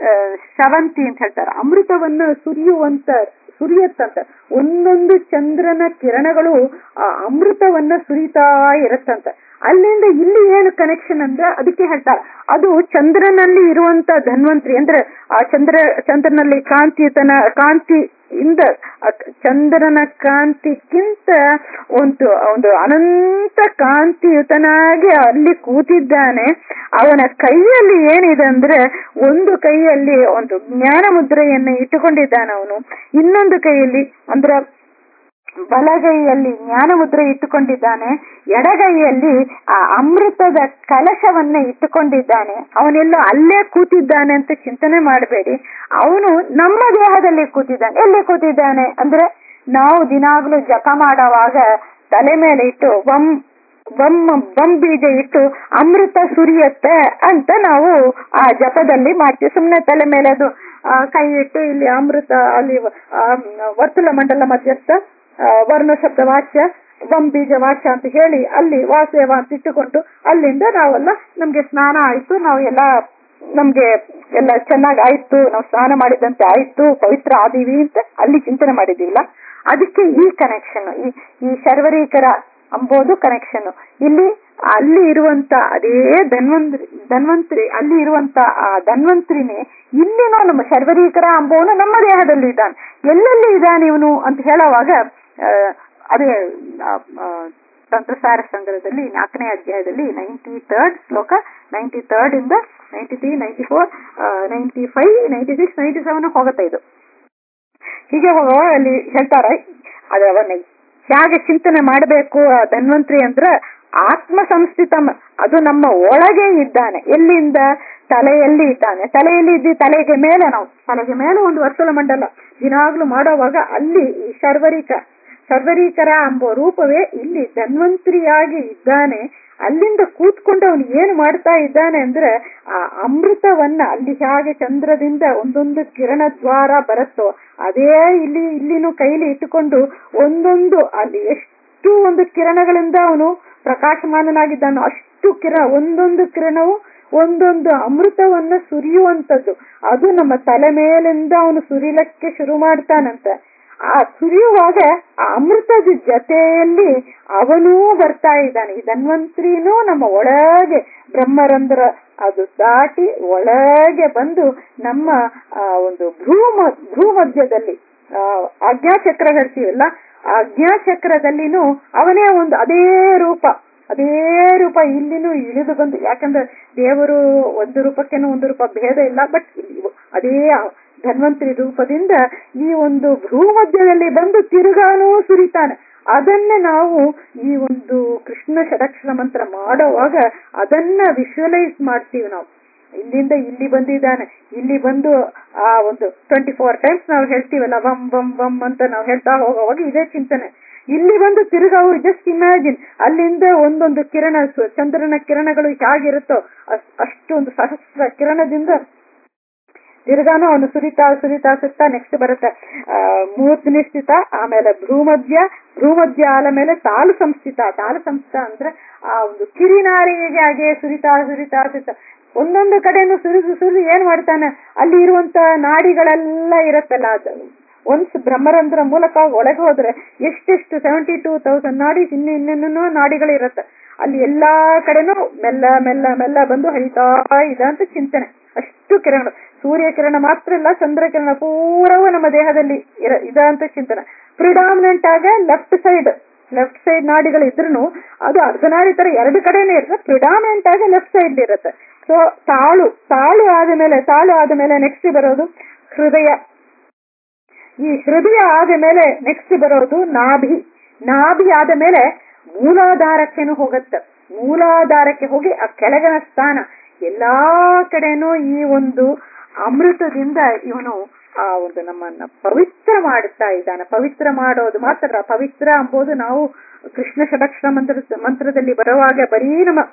ಶವಂತಿ ಅಂತ ಹೇಳ್ತಾರೆ ಅಮೃತವನ್ನ ಸುರಿಯುವಂತ ಸುರಿಯತ್ತಂತ ಒಂದೊಂದು ಚಂದ್ರನ ಕಿರಣಗಳು ಆ ಅಮೃತವನ್ನ ಸುರಿತಾ ಇರತ್ತಂತ ಅಲ್ಲಿಂದ ಇಲ್ಲಿ ಏನು ಕನೆಕ್ಷನ್ ಅಂದ್ರೆ ಅದಕ್ಕೆ ಹೇಳ್ತಾರೆ ಅದು ಚಂದ್ರನಲ್ಲಿ ಇರುವಂತ ಧನ್ವಂತ್ರಿ ಅಂದ್ರೆ ಆ ಚಂದ್ರ ಚಂದ್ರನಲ್ಲಿ ಕಾಂತಿಯುತನ ಕಾಂತಿ ಇಂದ ಚಂದ್ರನ ಕಾಂತಿಗಿಂತ ಒಂದು ಒಂದು ಅನಂತ ಕಾಂತಿಯುತನಾಗಿ ಅಲ್ಲಿ ಕೂತಿದ್ದಾನೆ ಅವನ ಕೈಯಲ್ಲಿ ಏನಿದೆ ಅಂದ್ರೆ ಒಂದು ಕೈಯಲ್ಲಿ ಒಂದು ಜ್ಞಾನ ಮುದ್ರೆಯನ್ನು ಇಟ್ಟುಕೊಂಡಿದ್ದಾನೆ ಅವನು ಇನ್ನೊಂದು ಕೈಯಲ್ಲಿ ಅಂದ್ರೆ ಬಲಗೈಯಲ್ಲಿ ಜ್ಞಾನ ಮುದ್ರೆ ಇಟ್ಟುಕೊಂಡಿದ್ದಾನೆ ಎಡಗೈಯಲ್ಲಿ ಆ ಅಮೃತದ ಕಲಶವನ್ನ ಇಟ್ಟುಕೊಂಡಿದ್ದಾನೆ ಅವನೆಲ್ಲೋ ಅಲ್ಲೇ ಕೂತಿದ್ದಾನೆ ಅಂತ ಚಿಂತನೆ ಮಾಡಬೇಡಿ ಅವನು ನಮ್ಮ ದೇಹದಲ್ಲಿ ಕೂತಿದ್ದಾನೆ ಎಲ್ಲಿ ಕೂತಿದ್ದಾನೆ ಅಂದ್ರೆ ನಾವು ದಿನಾಗ್ಲೂ ಜಪ ಮಾಡುವಾಗ ತಲೆ ಮೇಲೆ ಇಟ್ಟು ಬಂ ಬಮ್ ಬಮ್ ಬೀಜ ಇಟ್ಟು ಅಮೃತ ಸುರಿಯತ್ತೆ ಅಂತ ನಾವು ಆ ಜಪದಲ್ಲಿ ಮಾಡ್ತೀವಿ ಸುಮ್ಮನೆ ತಲೆ ಮೇಲೆ ಅದು ಕೈ ಇಟ್ಟು ಇಲ್ಲಿ ಅಮೃತ ಅಲ್ಲಿ ವರ್ತುಲ ಮಂಡಲ ಮಧ್ಯಸ್ಥ ವರ್ಣ ಶಬ್ದ ವಾಚ್ಯ ಬಂ ಬೀಜ ವಾಚ್ಯ ಅಂತ ಹೇಳಿ ಅಲ್ಲಿ ವಾಸುದೇವ ಅಂತ ಇಟ್ಟುಕೊಂಡು ಅಲ್ಲಿಂದ ನಾವೆಲ್ಲ ನಮ್ಗೆ ಸ್ನಾನ ಆಯ್ತು ನಾವು ಎಲ್ಲ ನಮ್ಗೆ ಎಲ್ಲ ಚೆನ್ನಾಗಿ ಆಯ್ತು ನಾವು ಸ್ನಾನ ಮಾಡಿದಂತೆ ಆಯ್ತು ಪವಿತ್ರ ಆದೀವಿ ಅಂತ ಅಲ್ಲಿ ಚಿಂತನೆ ಮಾಡಿದೀವಿಲ್ಲ ಅದಕ್ಕೆ ಈ ಕನೆಕ್ಷನ್ ಈ ಈ ಶರ್ವರೀಕರ ಅಂಬೋದು ಕನೆಕ್ಷನ್ ಇಲ್ಲಿ ಅಲ್ಲಿ ಇರುವಂತ ಅದೇ ಧನ್ವಂತ್ರಿ ಧನ್ವಂತ್ರಿ ಅಲ್ಲಿ ಇರುವಂತ ಆ ಧನ್ವಂತ್ರಿನೇ ಇಲ್ಲಿನೂ ನಮ್ಮ ಶರ್ವರೀಕರ ಅಂಬೋನು ನಮ್ಮ ದೇಹದಲ್ಲಿ ಇದ್ದಾನೆ ಎಲ್ಲೆಲ್ಲಿ ಇದ್ದಾನೆ ಇವನು ಅಂತ ಹೇಳುವಾಗ ಅದೇ ತಂತ್ರಸಾರ ಸಂಗ್ರಹದಲ್ಲಿ ನಾಲ್ಕನೇ ಅಧ್ಯಾಯದಲ್ಲಿ ನೈಂಟಿ ಥರ್ಡ್ ಶ್ಲೋಕ ನೈಂಟಿ ಥರ್ಡ್ ಇಂದ ninety three ninety four ninety five ninety six ninety seven ಹೋಗುತ್ತೆ ಇದು ಹೀಗೆ ಹೋಗುವ ಅಲ್ಲಿ ಹೇಳ್ತಾರೆ ಅದವನ್ನ ಹೇಗೆ ಚಿಂತನೆ ಮಾಡಬೇಕು ಆ ಧನ್ವಂತ್ರಿ ಅಂದ್ರ ಆತ್ಮ ಸಂಸ್ಥಿತ ಮ- ಅದು ನಮ್ಮ ಒಳಗೆ ಇದ್ದಾನೆ ಎಲ್ಲಿಂದ ತಲೆಯಲ್ಲಿ ಇದ್ದಾನೆ ತಲೆಯಲ್ಲಿ ಇದ್ದ ತಲೆಗೆ ಮೇಲೆ ನಾವು ತಲೆಗೆ ಮೇಲೆ ಒಂದು ವರ್ತುಲ ಮಂಡಲ ದಿನಾಗ್ಲೂ ಮಾಡೋವಾಗ ಅಲ್ಲಿ ಈ ಶರ್ವರಿಕ ಸರ್ವರೀಕರ ಎಂಬ ರೂಪವೇ ಇಲ್ಲಿ ಧನ್ವಂತರಿಯಾಗಿ ಇದ್ದಾನೆ ಅಲ್ಲಿಂದ ಕೂತ್ಕೊಂಡು ಅವನು ಏನು ಮಾಡ್ತಾ ಇದ್ದಾನೆ ಅಂದ್ರೆ ಆ ಅಮೃತವನ್ನ ಅಲ್ಲಿ ಹೇಗೆ ಚಂದ್ರದಿಂದ ಒಂದೊಂದು ಕಿರಣ ದ್ವಾರ ಬರುತ್ತೋ ಅದೇ ಇಲ್ಲಿ ಇಲ್ಲಿನೂ ಕೈಲಿ ಇಟ್ಟುಕೊಂಡು ಒಂದೊಂದು ಅಲ್ಲಿ ಎಷ್ಟು ಒಂದು ಕಿರಣಗಳಿಂದ ಅವನು ಪ್ರಕಾಶಮಾನನಾಗಿದ್ದಾನೋ ಅಷ್ಟು ಕಿರಣ ಒಂದೊಂದು ಕಿರಣವು ಒಂದೊಂದು ಅಮೃತವನ್ನ ಸುರಿಯುವಂತದ್ದು ಅದು ನಮ್ಮ ತಲೆ ಮೇಲಿಂದ ಅವನು ಸುರಿಲಕ್ಕೆ ಶುರು ಮಾಡ್ತಾನಂತೆ ಆ ಸುರಿಯುವಾಗ ಆ ಅಮೃತದ ಜೊತೆಯಲ್ಲಿ ಅವನೂ ಬರ್ತಾ ಇದ್ದಾನೆ ಈ ಧನ್ವಂತ್ರಿನೂ ನಮ್ಮ ಒಳಗೆ ಬ್ರಹ್ಮರಂಧ್ರ ಅದು ದಾಟಿ ಒಳಗೆ ಬಂದು ನಮ್ಮ ಆ ಒಂದು ಭ್ರೂಮ ಭ್ರೂಮಧ್ಯದಲ್ಲಿ ಆ, ಆಜ್ಞಾಚಕ್ರ ಹೇಳ್ತೀವಲ್ಲ ಆ ಆಜ್ಞಾಚಕ್ರದಲ್ಲಿನೂ ಅವನೇ ಒಂದು ಅದೇ ರೂಪ ಅದೇ ರೂಪ ಇಲ್ಲಿನೂ ಇಳಿದು ಬಂದು ಯಾಕಂದ್ರೆ ದೇವರು ಒಂದು ರೂಪಕ್ಕೇನು ಒಂದು ರೂಪ ಭೇದ ಇಲ್ಲ ಬಟ್ ಅದೇ ಧನ್ವಂತರಿ ರೂಪದಿಂದ ಈ ಒಂದು ಭೂಮಧ್ಯದಲ್ಲಿ ಬಂದು ತಿರುಗಾನೂ ಸುರಿತಾನೆ ಅದನ್ನ ನಾವು ಈ ಒಂದು ಕೃಷ್ಣ ಷಡಕ್ಷರ ಮಂತ್ರ ಮಾಡುವಾಗ ಅದನ್ನ ವಿಶ್ವಲೈಸ್ ಮಾಡ್ತೀವಿ ನಾವು ಇಲ್ಲಿಂದ ಇಲ್ಲಿ ಬಂದಿದ್ದಾನೆ ಇಲ್ಲಿ ಬಂದು ಆ ಒಂದು ಟ್ವೆಂಟಿ ಫೋರ್ ಟೈಮ್ಸ್ ನಾವು ಹೇಳ್ತೀವಲ್ಲ ಬಂ ಬಂ ಬಂ ಅಂತ ನಾವು ಹೇಳ್ತಾ ಹೋಗುವಾಗ ಇದೇ ಚಿಂತನೆ ಇಲ್ಲಿ ಬಂದು ತಿರುಗ ಅವ್ರು ಜಸ್ಟ್ ಇಮ್ಯಾಜಿನ್ ಅಲ್ಲಿಂದ ಒಂದೊಂದು ಕಿರಣ ಸು- ಚಂದ್ರನ ಕಿರಣಗಳು ಹೇಗಿರುತ್ತೋ ಅಸ್- ಅಷ್ಟೊಂದು ಸಹಸ್ರ ಕಿರಣದಿಂದ ತಿರ್ಗಾನು ಅವನು ಸುರಿತಾ ಸುರಿತಾ ಸುತ್ತಾ ನೆಕ್ಸ್ಟ್ ಬರುತ್ತೆ ಆ, ಮೂರ್ಧನಿ ಸ್ಥಿತ ಆಮೇಲೆ ಭ್ರೂಮಧ್ಯ ಭ್ರೂಮಧ್ಯ ಆದ ಮೇಲೆ ತಾಲು ಸಂಸ್ಥಿತ ತಾಲು ಸಂಸ್ಥಿತ ಅಂದ್ರೆ ಆ ಒಂದು ಕಿರಿನಾರಿಗೆ ಹಾಗೆ ಸುರಿತಾ ಸುರಿತಾ ಸುರಿತಾ ಒಂದೊಂದು ಕಡೆನೂ ಸುರಿದು ಸುರಿದು ಏನ್ ಮಾಡ್ತಾನೆ ಅಲ್ಲಿ ಇರುವಂತ ನಾಡಿಗಳೆಲ್ಲ ಇರತ್ತಲ್ಲ ಅದು ಒನ್ಸ್ ಬ್ರಹ್ಮರಂಧ್ರ ಮೂಲಕ ಒಳಗೆ ಹೋದ್ರೆ ಎಷ್ಟೆಷ್ಟು ಸೆವೆಂಟಿ ಟೂ ತೌಸಂಡ್ ನಾಡಿ ಇನ್ನು ಇನ್ನೇನೋ ನಾಡಿಗಳು ಇರುತ್ತೆ ಅಲ್ಲಿ ಎಲ್ಲಾ ಕಡೆನೂ ಮೆಲ್ಲ ಮೆಲ್ಲ ಮೆಲ್ಲ ಬಂದು ಹರಿತಾ ಇದೆ ಅಂತ ಚಿಂತನೆ ಅಷ್ಟು ಕಿರಣ ಸೂರ್ಯ ಕಿರಣ ಮಾತ್ರ ಇಲ್ಲ ಚಂದ್ರ ಕಿರಣ ಪೂರವೂ ನಮ್ಮ ದೇಹದಲ್ಲಿ ಇರ ಇದ ಅಂತ ಚಿಂತನೆ ಪ್ರಿಡಾಮಿನೆಂಟ್ ಆಗ ಲೆಫ್ಟ್ ಸೈಡ್ ಲೆಫ್ಟ್ ಸೈಡ್ ನಾಡಿಗಳು ಇದ್ರೂ ಅದು ಅರ್ಧನಾಡಿ ತರ ಎರಡು ಕಡೆನೇ ಇರುತ್ತೆ ಪ್ರಿಡಾಮಿನೆಂಟ್ ಆಗಿ ಲೆಫ್ಟ್ ಸೈಡ್ ಇರುತ್ತೆ ಸೊ ತಾಳು ತಾಳು ಆದ ತಾಳು ಆದ ಮೇಲೆ ನೆಕ್ಸ್ಟ್ ಬರೋದು ಹೃದಯ ಈ ಹೃದಯ ಆದ ಮೇಲೆ ನೆಕ್ಸ್ಟ್ ಬರೋದು ನಾಭಿ ನಾಭಿ ಆದ ಮೇಲೆ ಮೂಲಾಧಾರಕ್ಕೆನೂ ಹೋಗುತ್ತೆ ಮೂಲಾಧಾರಕ್ಕೆ ಹೋಗಿ ಆ ಕೆಳಗಿನ ಸ್ಥಾನ ಎಲ್ಲಾ ಕಡೆನೂ ಈ ಒಂದು ಅಮೃತದಿಂದ ಇವನು ಆ ಒಂದು ನಮ್ಮನ್ನ ಪವಿತ್ರ ಮಾಡುತ್ತಾ ಇದ್ದಾನೆ ಪವಿತ್ರ ಮಾಡೋದು ಮಾತ್ರ ಪವಿತ್ರ ಎಂಬುದು ನಾವು ಕೃಷ್ಣ ಷಡಕ್ಷರ ಮಂತ್ರ ಮಂತ್ರದಲ್ಲಿ ಬರುವಾಗ ಬರೀ ನಮ್ಮ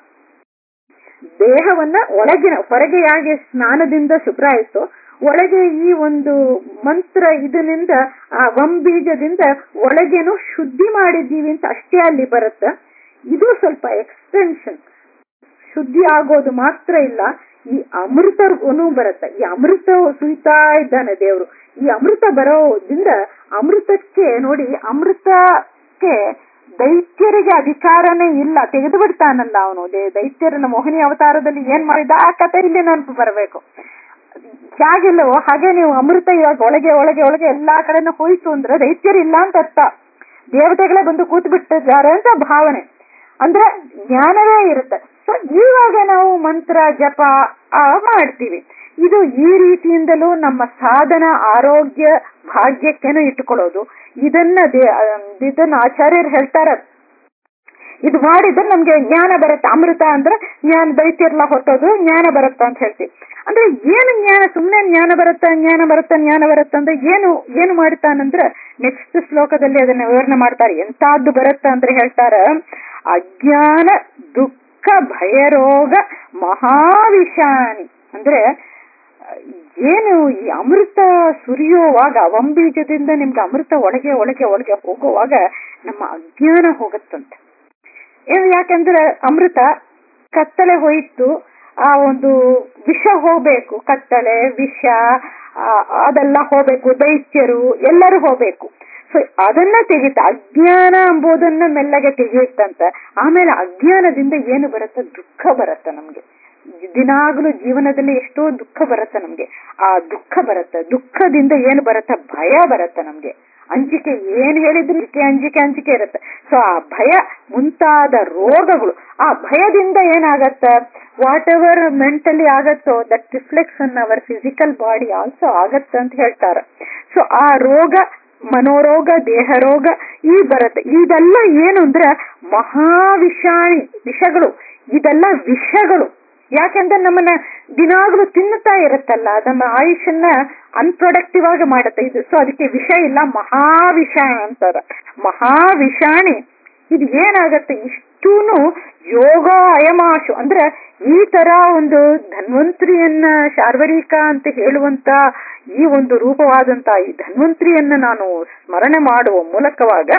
ದೇಹವನ್ನ ಒಳಗಿನ ಹೊರಗೆ ಹೇಗೆ ಸ್ನಾನದಿಂದ ಶುಭ್ರಾಯಿತು ಒಳಗೆ ಈ ಒಂದು ಮಂತ್ರ ಇದರಿಂದ ಆ ಬೀಜದಿಂದ ಒಳಗೇನು ಶುದ್ಧಿ ಮಾಡಿದ್ದೀವಿ ಅಂತ ಅಷ್ಟೇ ಅಲ್ಲಿ ಬರುತ್ತೆ ಇದು ಸ್ವಲ್ಪ ಎಕ್ಸ್ಟೆನ್ಷನ್ ಶುದ್ಧಿ ಆಗೋದು ಮಾತ್ರ ಇಲ್ಲ ಈ ಅಮೃತನು ಬರುತ್ತೆ ಈ ಅಮೃತ ಸುಯ್ತಾ ಇದ್ದಾನೆ ದೇವರು ಈ ಅಮೃತ ಬರೋದ್ರಿಂದ ಅಮೃತಕ್ಕೆ ನೋಡಿ ಅಮೃತಕ್ಕೆ ದೈತ್ಯರಿಗೆ ಅಧಿಕಾರನೇ ಇಲ್ಲ ತೆಗೆದು ಬಿಡ್ತಾನಲ್ಲ ಅವನು ದೈತ್ಯರನ್ನ ಮೋಹಿನಿ ಅವತಾರದಲ್ಲಿ ಏನ್ ಮಾಡಿದ ಆ ಕಥೆ ಇಲ್ಲಿ ನೆನಪು ಬರಬೇಕು ಹೇಗಿಲ್ಲವೋ ಹಾಗೆ ನೀವು ಅಮೃತ ಇವಾಗ ಒಳಗೆ ಒಳಗೆ ಒಳಗೆ ಎಲ್ಲಾ ಕಡೆನೂ ಹೋಯ್ತು ಅಂದ್ರೆ ದೈತ್ಯರಿಲ್ಲ ಅಂತ ಅರ್ಥ ದೇವತೆಗಳೇ ಬಂದು ಕೂತ್ ಬಿಟ್ಟಿದ್ದಾರೆ ಅಂತ ಭಾವನೆ ಅಂದ್ರೆ ಜ್ಞಾನವೇ ಇರುತ್ತೆ ಸೊ ಇವಾಗ ನಾವು ಮಂತ್ರ ಜಪ ಆ ಮಾಡ್ತೀವಿ ಇದು ಈ ರೀತಿಯಿಂದಲೂ ನಮ್ಮ ಸಾಧನ ಆರೋಗ್ಯ ಭಾಗ್ಯಕ್ಕೇನು ಇಟ್ಟುಕೊಳ್ಳೋದು ಇದನ್ನ ದೇ- ಇದನ್ನ ಆಚಾರ್ಯರು ಹೇಳ್ತಾರೆ ಇದು ಮಾಡಿದ್ರೆ ನಮ್ಗೆ ಜ್ಞಾನ ಬರುತ್ತೆ ಅಮೃತ ಅಂದ್ರೆ ಜ್ಞಾನ ದೈತ್ಯರ್ಲ ಹೊತ್ತೋದು ಜ್ಞಾನ ಬರುತ್ತೆ ಅಂತ ಹೇಳ್ತೀವಿ ಅಂದ್ರೆ ಏನು ಜ್ಞಾನ ಸುಮ್ನೆ ಜ್ಞಾನ ಬರುತ್ತೆ ಜ್ಞಾನ ಬರುತ್ತೆ ಜ್ಞಾನ ಬರುತ್ತೆ ಅಂದ್ರೆ ಏನು ಏನು ಮಾಡ್ತಾನಂದ್ರೆ ನೆಕ್ಸ್ಟ್ ಶ್ಲೋಕದಲ್ಲಿ ಅದನ್ನ ವಿವರಣೆ ಮಾಡ್ತಾರೆ ಎಂತಾದ್ದು ಬರುತ್ತೆ ಅಂದ್ರೆ ಹೇಳ್ತಾರ ಅಜ್ಞಾನ ದುಃಖ ಭಯರೋಗ ಮಹಾವಿಷಾನಿ ಅಂದ್ರೆ ಏನು ಈ ಅಮೃತ ಸುರಿಯುವಾಗ ವಂಬೀಜದಿಂದ ನಿಮ್ಗೆ ಅಮೃತ ಒಳಗೆ ಒಳಗೆ ಒಳಗೆ ಹೋಗುವಾಗ ನಮ್ಮ ಅಜ್ಞಾನ ಹೋಗುತ್ತಂತೆ ಏನು ಯಾಕಂದ್ರೆ ಅಮೃತ ಕತ್ತಲೆ ಹೋಯಿತು ಆ ಒಂದು ವಿಷ ಹೋಗ್ಬೇಕು ಕತ್ತಲೆ ವಿಷ ಆ, ಅದೆಲ್ಲ ಹೋಗ್ಬೇಕು ದೈತ್ಯರು ಎಲ್ಲರೂ ಹೋಗ್ಬೇಕು ಸೊ ಅದನ್ನ ತೆಗಿತ ಅಜ್ಞಾನ ಎಂಬುದನ್ನ ಮೆಲ್ಲಗೆ ತೆಗೆಯುತ್ತಂತ ಆಮೇಲೆ ಅಜ್ಞಾನದಿಂದ ಏನು ಬರುತ್ತೆ ದುಃಖ ಬರುತ್ತೆ ನಮ್ಗೆ ದಿನಾಗ್ಲೂ ಜೀವನದಲ್ಲಿ ಎಷ್ಟೋ ದುಃಖ ಬರುತ್ತೆ ನಮ್ಗೆ ಆ ದುಃಖ ಬರುತ್ತೆ ದುಃಖದಿಂದ ಏನು ಬರುತ್ತೆ ಭಯ ಬರುತ್ತೆ ನಮ್ಗೆ ಅಂಜಿಕೆ ಏನ್ ಹೇಳಿದ್ರು ಅಂಜಿಕೆ ಅಂಜಿಕೆ ಅಂಜಿಕೆ ಇರುತ್ತೆ ಸೊ ಆ ಭಯ ಮುಂತಾದ ರೋಗಗಳು ಆ ಭಯದಿಂದ ಏನಾಗತ್ತ ವಾಟ್ ಎವರ್ ಮೆಂಟಲಿ ಆಗತ್ತೋ that reflects on our physical body also ಆಗತ್ತೆ ಅಂತ ಹೇಳ್ತಾರೆ ಸೊ ಆ ರೋಗ ಮನೋರೋಗ ದೇಹರೋಗ ಈ ಬರುತ್ತೆ ಇದೆಲ್ಲ ಏನು ಅಂದ್ರೆ ಮಹಾವಿಷಾಣಿ ವಿಷಗಳು ಇದೆಲ್ಲ ವಿಷಗಳು ಯಾಕೆಂದ್ರೆ ನಮ್ಮನ್ನ ದಿನಾಗ್ಲೂ ತಿನ್ನುತ್ತಾ ಇರುತ್ತಲ್ಲ ನಮ್ಮ ಆಯುಷನ್ನ ಅನ್ಪ್ರೊಡಕ್ಟಿವ್ ಆಗಿ ಮಾಡುತ್ತೆ ಇದು ಸೊ ಅದಕ್ಕೆ ವಿಷ ಇಲ್ಲ ಮಹಾವಿಷ ಅಂತಾರ ಮಹಾವಿಷಾಣಿ ಇದು ಏನಾಗತ್ತೆ ಇಷ್ಟೂನು ಯೋಗ ಅಯಮಾಶು ಅಂದ್ರೆ ಈ ತರ ಒಂದು ಧನ್ವಂತ್ರಿಯನ್ನ ಶಾರ್ವರಿಕ ಅಂತ ಹೇಳುವಂತ ಈ ಒಂದು ರೂಪವಾದಂತ ಈ ಧನ್ವಂತ್ರಿಯನ್ನ ನಾನು ಸ್ಮರಣೆ ಮಾಡುವ ಮೂಲಕವಾಗ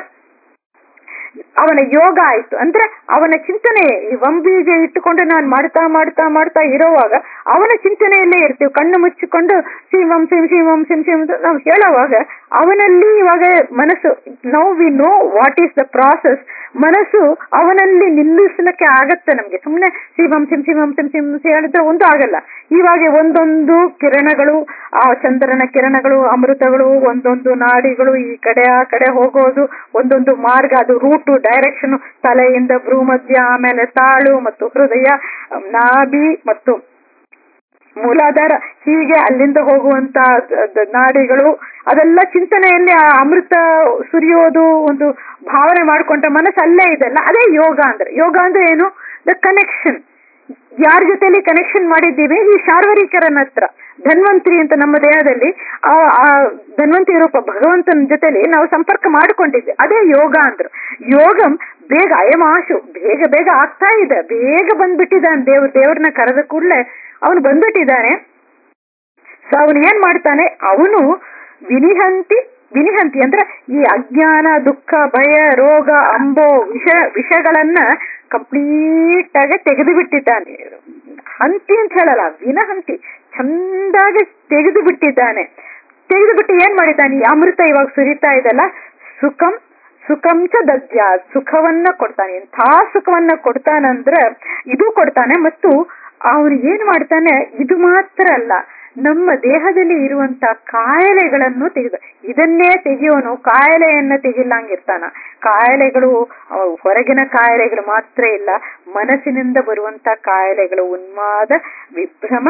ಅವನ ಯೋಗ ಆಯ್ತು ಅಂದ್ರೆ ಅವನ ಚಿಂತನೆ ಈ ವಂಬೀಜ ಇಟ್ಟುಕೊಂಡು ನಾನು ಮಾಡ್ತಾ ಮಾಡ್ತಾ ಮಾಡ್ತಾ ಇರೋವಾಗ ಅವನ ಚಿಂತನೆಯಲ್ಲೇ ಇರ್ತೀವಿ ಕಣ್ಣು ಮುಚ್ಚಿಕೊಂಡು ಶಿವಂ ಸಿಂ ಶಿವಂ ಸಿಂ ಸಿಂ ಅಂತ ನಾವು ಹೇಳೋವಾಗ ಅವನಲ್ಲಿ ಇವಾಗ ಮನಸ್ಸು now we know what is the process ಮನಸ್ಸು ಅವನಲ್ಲಿ ನಿಲ್ಲಿಸಲಿಕ್ಕೆ ಆಗತ್ತೆ ನಮ್ಗೆ ಸುಮ್ಮನೆ ಶಿವಂ ಸಿಂ ಶಿವಂ ಸಿಂ ಸಿಂ ಹೇಳಿದ್ರೆ ಒಂದು ಆಗಲ್ಲ ಇವಾಗ ಒಂದೊಂದು ಕಿರಣಗಳು ಆ ಚಂದ್ರನ ಕಿರಣಗಳು ಅಮೃತಗಳು ಒಂದೊಂದು ನಾಡಿಗಳು ಈ ಕಡೆ ಆ ಕಡೆ ಹೋಗೋದು ಒಂದೊಂದು ಮಾರ್ಗ ಅದು ರೂಟು ಡೈರೆಕ್ಷನ್ ತಲೆಯಿಂದ ಭ್ರೂಮಧ್ಯ ಆಮೇಲೆ ತಾಳು ಮತ್ತು ಹೃದಯ ನಾಭಿ ಮತ್ತು ಮೂಲಾಧಾರ ಹೀಗೆ ಅಲ್ಲಿಂದ ಹೋಗುವಂತ ನಾಡಿಗಳು ಅದೆಲ್ಲ ಚಿಂತನೆಯಲ್ಲಿ ಆ ಅಮೃತ ಸುರಿಯೋದು ಒಂದು ಭಾವನೆ ಮಾಡ್ಕೊಂಡ ಮನಸ್ಸು ಅಲ್ಲೇ ಇದೆಲ್ಲ ಅದೇ ಯೋಗ ಅಂದ್ರೆ ಯೋಗ ಅಂದ್ರೆ ಏನು ದ ಕನೆಕ್ಷನ್ ಯಾರ ಜೊತೆಲಿ ಕನೆಕ್ಷನ್ ಮಾಡಿದ್ದೀವಿ ಈ ಶಾರ್ವರಿಕರನ ಹತ್ರ ಧನ್ವಂತ್ರಿ ಅಂತ ನಮ್ಮ ದೇಹದಲ್ಲಿ ಆ ಧನ್ವಂತಿ ರೂಪ ಭಗವಂತನ ಜೊತೆಲಿ ನಾವು ಸಂಪರ್ಕ ಮಾಡಿಕೊಂಡಿದ್ವಿ ಅದೇ ಯೋಗ ಅಂದ್ರು ಯೋಗಂ ಬೇಗ ಅಯಮಾಶು ಬೇಗ ಬೇಗ ಆಗ್ತಾ ಇದೆ ಬೇಗ ಬಂದ್ಬಿಟ್ಟಿದ್ದಾನೆ ದೇವ್ರ ದೇವ್ರನ್ನ ಕರೆದ ಕೂಡಲೇ ಅವನು ಬಂದ್ಬಿಟ್ಟಿದ್ದಾನೆ ಸೊ ಅವನು ಏನ್ ಮಾಡ್ತಾನೆ ಅವನು ವಿನಿಹಂತಿ ವಿನಿಹಂತಿ ಅಂದ್ರೆ ಈ ಅಜ್ಞಾನ ದುಃಖ ಭಯ ರೋಗ ಅಂಬೋ ವಿಷ ವಿಷಗಳನ್ನ ಕಂಪ್ಲೀಟ್ ಆಗಿ ತೆಗೆದು ಬಿಟ್ಟಿದ್ದಾನೆ ಹಂತಿ ಅಂತ ಹೇಳಲ್ಲ ವಿನಹಂತಿ ಚಂದಾಗಿ ತೆಗೆದು ಬಿಟ್ಟಿದ್ದಾನೆ ತೆಗೆದು ಬಿಟ್ಟು ಏನ್ ಮಾಡಿದ್ದಾನೆ ಈ ಅಮೃತ ಇವಾಗ ಸುರಿತಾ ಇದೆಲ್ಲ ಸುಖಂ ಸುಖಂಚ ದದ್ಯ ಸುಖವನ್ನ ಕೊಡ್ತಾನೆ ಎಂಥ ಸುಖವನ್ನ ಕೊಡ್ತಾನಂದ್ರೆ ಇದು ಕೊಡ್ತಾನೆ ಮತ್ತು ಅವನು ಏನ್ ಮಾಡ್ತಾನೆ ಇದು ಮಾತ್ರ ಅಲ್ಲ ನಮ್ಮ ದೇಹದಲ್ಲಿ ಇರುವಂತ ಕಾಯಿಲೆಗಳನ್ನು ತೆಗೆದು ಇದನ್ನೇ ತೆಗೆಯೋನು ಕಾಯಿಲೆಯನ್ನ ತೆಗಿಲ್ಲಂಗಿರ್ತಾನ ಕಾಯಿಲೆಗಳು ಹೊರಗಿನ ಕಾಯಿಲೆಗಳು ಮಾತ್ರ ಇಲ್ಲ ಮನಸ್ಸಿನಿಂದ ಬರುವಂತ ಕಾಯಿಲೆಗಳು ಉನ್ಮಾದ ವಿಭ್ರಮ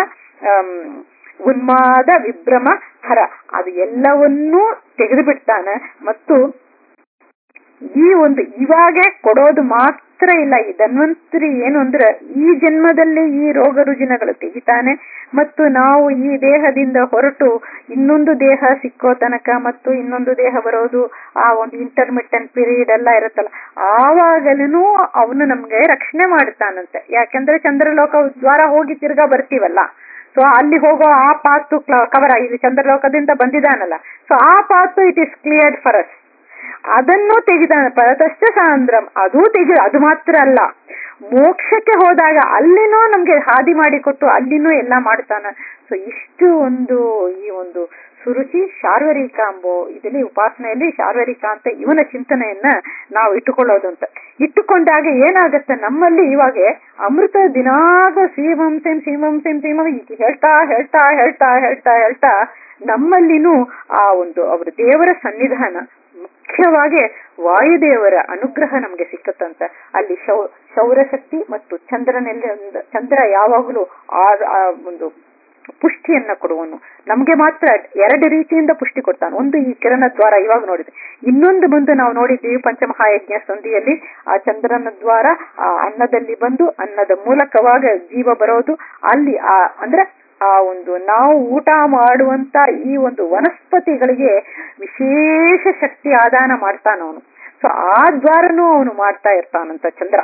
ಉನ್ಮಾದ ವಿಭ್ರಮ ಹರ ಅದು ಎಲ್ಲವನ್ನೂ ತೆಗೆದು ಬಿಡ್ತಾನೆ ಮತ್ತು ಈ ಒಂದು ಇವಾಗೆ ಕೊಡೋದು ಮಾತ್ರ ಇಲ್ಲ ಈ ಧನ್ವಂತರಿ ಏನು ಅಂದ್ರೆ ಈ ಜನ್ಮದಲ್ಲಿ ಈ ರೋಗ ರುಜಿನಗಳು ತೆಗಿತಾನೆ ಮತ್ತು ನಾವು ಈ ದೇಹದಿಂದ ಹೊರಟು ಇನ್ನೊಂದು ದೇಹ ಸಿಕ್ಕೋ ತನಕ ಮತ್ತು ಇನ್ನೊಂದು ದೇಹ ಬರೋದು ಆ ಒಂದು ಇಂಟರ್ಮಿಟೆಂಟ್ ಪೀರಿಯಡ್ ಎಲ್ಲ ಇರುತ್ತಲ್ಲ ಆವಾಗಲೂ ಅವನು ನಮ್ಗೆ ರಕ್ಷಣೆ ಮಾಡ್ತಾನಂತೆ ಯಾಕಂದ್ರೆ ಚಂದ್ರಲೋಕ ದ್ವಾರ ಹೋಗಿ ತಿರ್ಗಾ ಬರ್ತೀವಲ್ಲ ಸೊ ಅಲ್ಲಿ ಹೋಗೋ ಆ ಪಾತು ಕವರ್ ಆಗಿದೆ ಚಂದ್ರಲೋಕದಿಂದ ಬಂದಿದಾನಲ್ಲ ಸೊ ಆ path it is cleared for us ಅದನ್ನು ತೆಗಿದಾನೆ ಪರತಶ್ಚ ಸಾಂದ್ರಂ ಅದು ತೆಗಿ ಅದು ಮಾತ್ರ ಅಲ್ಲ ಮೋಕ್ಷಕ್ಕೆ ಹೋದಾಗ ಅಲ್ಲಿನೂ ನಮ್ಗೆ ಹಾದಿ ಮಾಡಿಕೊಟ್ಟು ಅಲ್ಲಿನೂ ಎಲ್ಲ ಮಾಡ್ತಾನ ಸೊ ಇಷ್ಟು ಒಂದು ಈ ಒಂದು ಸುರುಚಿ ಶಾರ್ವರಿಕ ಅಂಬೋ ಇದರಲ್ಲಿ ಉಪಾಸನೆಯಲ್ಲಿ ಶಾರ್ವರಿಕ ಅಂತ ಇವನ ಚಿಂತನೆಯನ್ನ ನಾವು ಇಟ್ಟುಕೊಳ್ಳೋದು ಅಂತ ಇಟ್ಟುಕೊಂಡಾಗ ಏನಾಗತ್ತೆ ನಮ್ಮಲ್ಲಿ ಇವಾಗ ಅಮೃತ ದಿನಾಗ ಶ್ರೀವಂಸೆಂ ಶ್ರೀವಂಸೆಂ ಶ್ರೀಮಂ ಹೇಳ್ತಾ ಹೇಳ್ತಾ ಹೇಳ್ತಾ ಹೇಳ್ತಾ ಹೇಳ್ತಾ ನಮ್ಮಲ್ಲಿನೂ ಆ ಒಂದು ಅವರ ದೇವರ ಸನ್ನಿಧಾನ ಮುಖ್ಯವಾಗಿ ವಾಯುದೇವರ ಅನುಗ್ರಹ ನಮ್ಗೆ ಸಿಕ್ಕತ್ತಂತ ಅಲ್ಲಿ ಶೌ ಸೌರಶಕ್ತಿ ಮತ್ತು ಚಂದ್ರನಲ್ಲಿ ಚಂದ್ರ ಯಾವಾಗಲೂ ಆ ಒಂದು ಪುಷ್ಟಿಯನ್ನ ಕೊಡುವನು ನಮ್ಗೆ ಮಾತ್ರ ಎರಡು ರೀತಿಯಿಂದ ಪುಷ್ಟಿ ಕೊಡ್ತಾನೆ ಒಂದು ಈ ಕಿರಣ ದ್ವಾರ ಇವಾಗ ನೋಡಿದ್ವಿ ಇನ್ನೊಂದು ಬಂದು ನಾವು ನೋಡಿದ್ದೀವಿ ಪಂಚಮಹಾಯಜ್ಞ ಸಂಧಿಯಲ್ಲಿ ಆ ಚಂದ್ರನ ದ್ವಾರ ಆ ಅನ್ನದಲ್ಲಿ ಬಂದು ಅನ್ನದ ಮೂಲಕವಾಗ ಜೀವ ಬರೋದು ಅಲ್ಲಿ ಆ ಅಂದ್ರೆ ಆ ಒಂದು ನಾವು ಊಟ ಮಾಡುವಂತ ಈ ಒಂದು ವನಸ್ಪತಿಗಳಿಗೆ ವಿಶೇಷ ಶಕ್ತಿ ಆದಾನ ಮಾಡ್ತಾನ ಅವನು ಸೊ ಆ ದ್ವಾರನೂ ಅವನು ಮಾಡ್ತಾ ಇರ್ತಾನಂತ ಚಂದ್ರ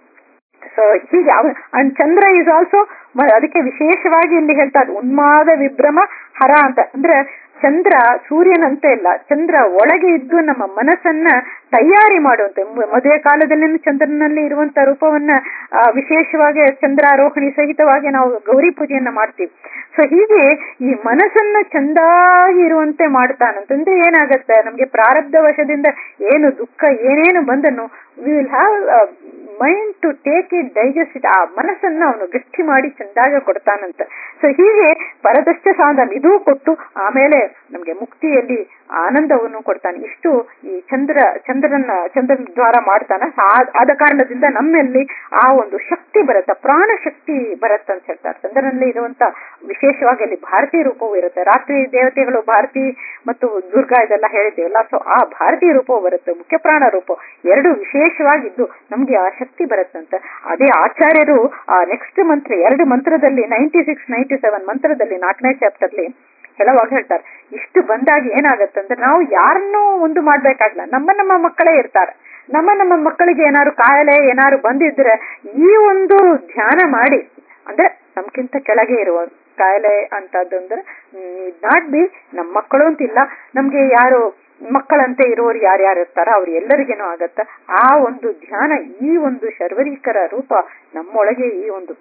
ಸೊ ಹೀಗೆ ಅವನು ಅಂಡ್ ಚಂದ್ರ ಈಸ್ ಆಲ್ಸೋ ಅದಕ್ಕೆ ವಿಶೇಷವಾಗಿ ಇಲ್ಲಿ ಹೇಳ್ತಾರೆ ಉನ್ಮಾದ ವಿಭ್ರಮ ಹರ ಅಂತ ಅಂದ್ರೆ ಚಂದ್ರ ಸೂರ್ಯನಂತೆ ಇಲ್ಲ ಚಂದ್ರ ಒಳಗೆ ಇದ್ದು ನಮ್ಮ ಮನಸ್ಸನ್ನ ತಯಾರಿ ಮಾಡುವಂತೆ ಮದುವೆ ಕಾಲದಲ್ಲಿ ಚಂದ್ರನಲ್ಲಿ ಇರುವಂತ ರೂಪವನ್ನ ವಿಶೇಷವಾಗಿ ಚಂದ್ರಾರೋಹಣಿ ಸಹಿತವಾಗಿ ನಾವು ಗೌರಿ ಪೂಜೆಯನ್ನ ಮಾಡ್ತೀವಿ ಸೊ ಹೀಗೆ ಈ ಮನಸ್ಸನ್ನ ಚಂದಾಗಿ ಇರುವಂತೆ ಮಾಡ್ತಾನಂತಂದ್ರೆ ಏನಾಗತ್ತೆ ನಮ್ಗೆ ಪ್ರಾರಬ್ಧ ವಶದಿಂದ ಏನು ದುಃಖ ಏನೇನು ಬಂದನು we will have mind to take it digest it ಆ ಮನಸ್ಸನ್ನ ಅವನು ಗಟ್ಟಿ ಮಾಡಿ ಚಂದಾಗ ಕೊಡ್ತಾನಂತ ಸೊ ಹೀಗೆ ಪರದಷ್ಟ ಸಾಧನ ಇದೂ ಕೊಟ್ಟು ಆಮೇಲೆ ನಮ್ಗೆ ಮುಕ್ತಿಯಲ್ಲಿ ಆನಂದವನ್ನು ಕೊಡ್ತಾನೆ ಇಷ್ಟು ಈ ಚಂದ್ರ ಚಂದ್ರನ ಚಂದ್ರನ ದ್ವಾರ ಮಾಡ್ತಾನ ಆ- ಆದ ಕಾರಣದಿಂದ ನಮ್ಮಲ್ಲಿ ಆ ಒಂದು ಶಕ್ತಿ ಬರುತ್ತೆ ಪ್ರಾಣ ಶಕ್ತಿ ಬರುತ್ತೆ ಅಂತ ಹೇಳ್ತಾರೆ ಚಂದ್ರನಲ್ಲಿ ಇರುವಂತ ವಿಶೇಷವಾಗಿ ಅಲ್ಲಿ ಭಾರತೀಯ ರೂಪವೂ ಇರುತ್ತೆ ರಾತ್ರಿ ದೇವತೆಗಳು ಭಾರತಿ ಮತ್ತು ದುರ್ಗಾ ಇದೆಲ್ಲ ಹೇಳಿದ್ದೇವಲ್ಲ ಸೊ ಆ ಭಾರತೀಯ ರೂಪವು ಬರುತ್ತೆ ಮುಖ್ಯ ಪ್ರಾಣ ರೂಪ ಎರಡು ವಿಶೇಷವಾಗಿದ್ದು ನಮ್ಗೆ ಆ ಶಕ್ತಿ ಬರುತ್ತಂತ ಅದೇ ಆಚಾರ್ಯರು ಆ ನೆಕ್ಸ್ಟ್ ಮಂತ್ರ ಎರಡು ಮಂತ್ರದಲ್ಲಿ ನೈಂಟಿ ಸಿಕ್ಸ್ ನೈಂಟಿ ಸೆವೆನ್ ಮಂತ್ರದಲ್ಲಿ ನಾಲ್ಕನೇ ಚಾಪ್ಟರ್ಲಿ ಹೇಳುವಾಗ ಹೇಳ್ತಾರೆ ಇಷ್ಟು ಬಂದಾಗ ಏನಾಗತ್ತಂದ್ರೆ ನಾವು ಯಾರನ್ನೂ ಒಂದು ಮಾಡ್ಬೇಕಾಗ್ಲ ನಮ್ಮ ನಮ್ಮ ಮಕ್ಕಳೇ ಇರ್ತಾರೆ ನಮ್ಮ ನಮ್ಮ ಮಕ್ಕಳಿಗೆ ಏನಾದ್ರು ಕಾಯಿಲೆ ಏನಾದ್ರು ಬಂದಿದ್ರೆ ಈ ಒಂದು ಧ್ಯಾನ ಮಾಡಿ ಅಂದ್ರೆ ನಮ್ಗಿಂತ ಕೆಳಗೆ ಇರುವ ಕಾಯಿಲೆ ಅಂತದಂದ್ರೆ ನಾಟ್ ಬಿ ನಮ್ಮ ಮಕ್ಕಳು ಅಂತಿಲ್ಲ ನಮ್ಗೆ ಯಾರು ಮಕ್ಕಳಂತೆ ಇರೋರು ಯಾರ್ಯಾರು ಇರ್ತಾರ ಅವ್ರು ಎಲ್ಲರಿಗೇನೋ ಆಗತ್ತ ಆ ಒಂದು ಧ್ಯಾನ ಈ ಒಂದು ಶರ್ವರೀಕರ ರೂಪ ನಮ್ಮೊಳಗೆ ಈ ಒಂದು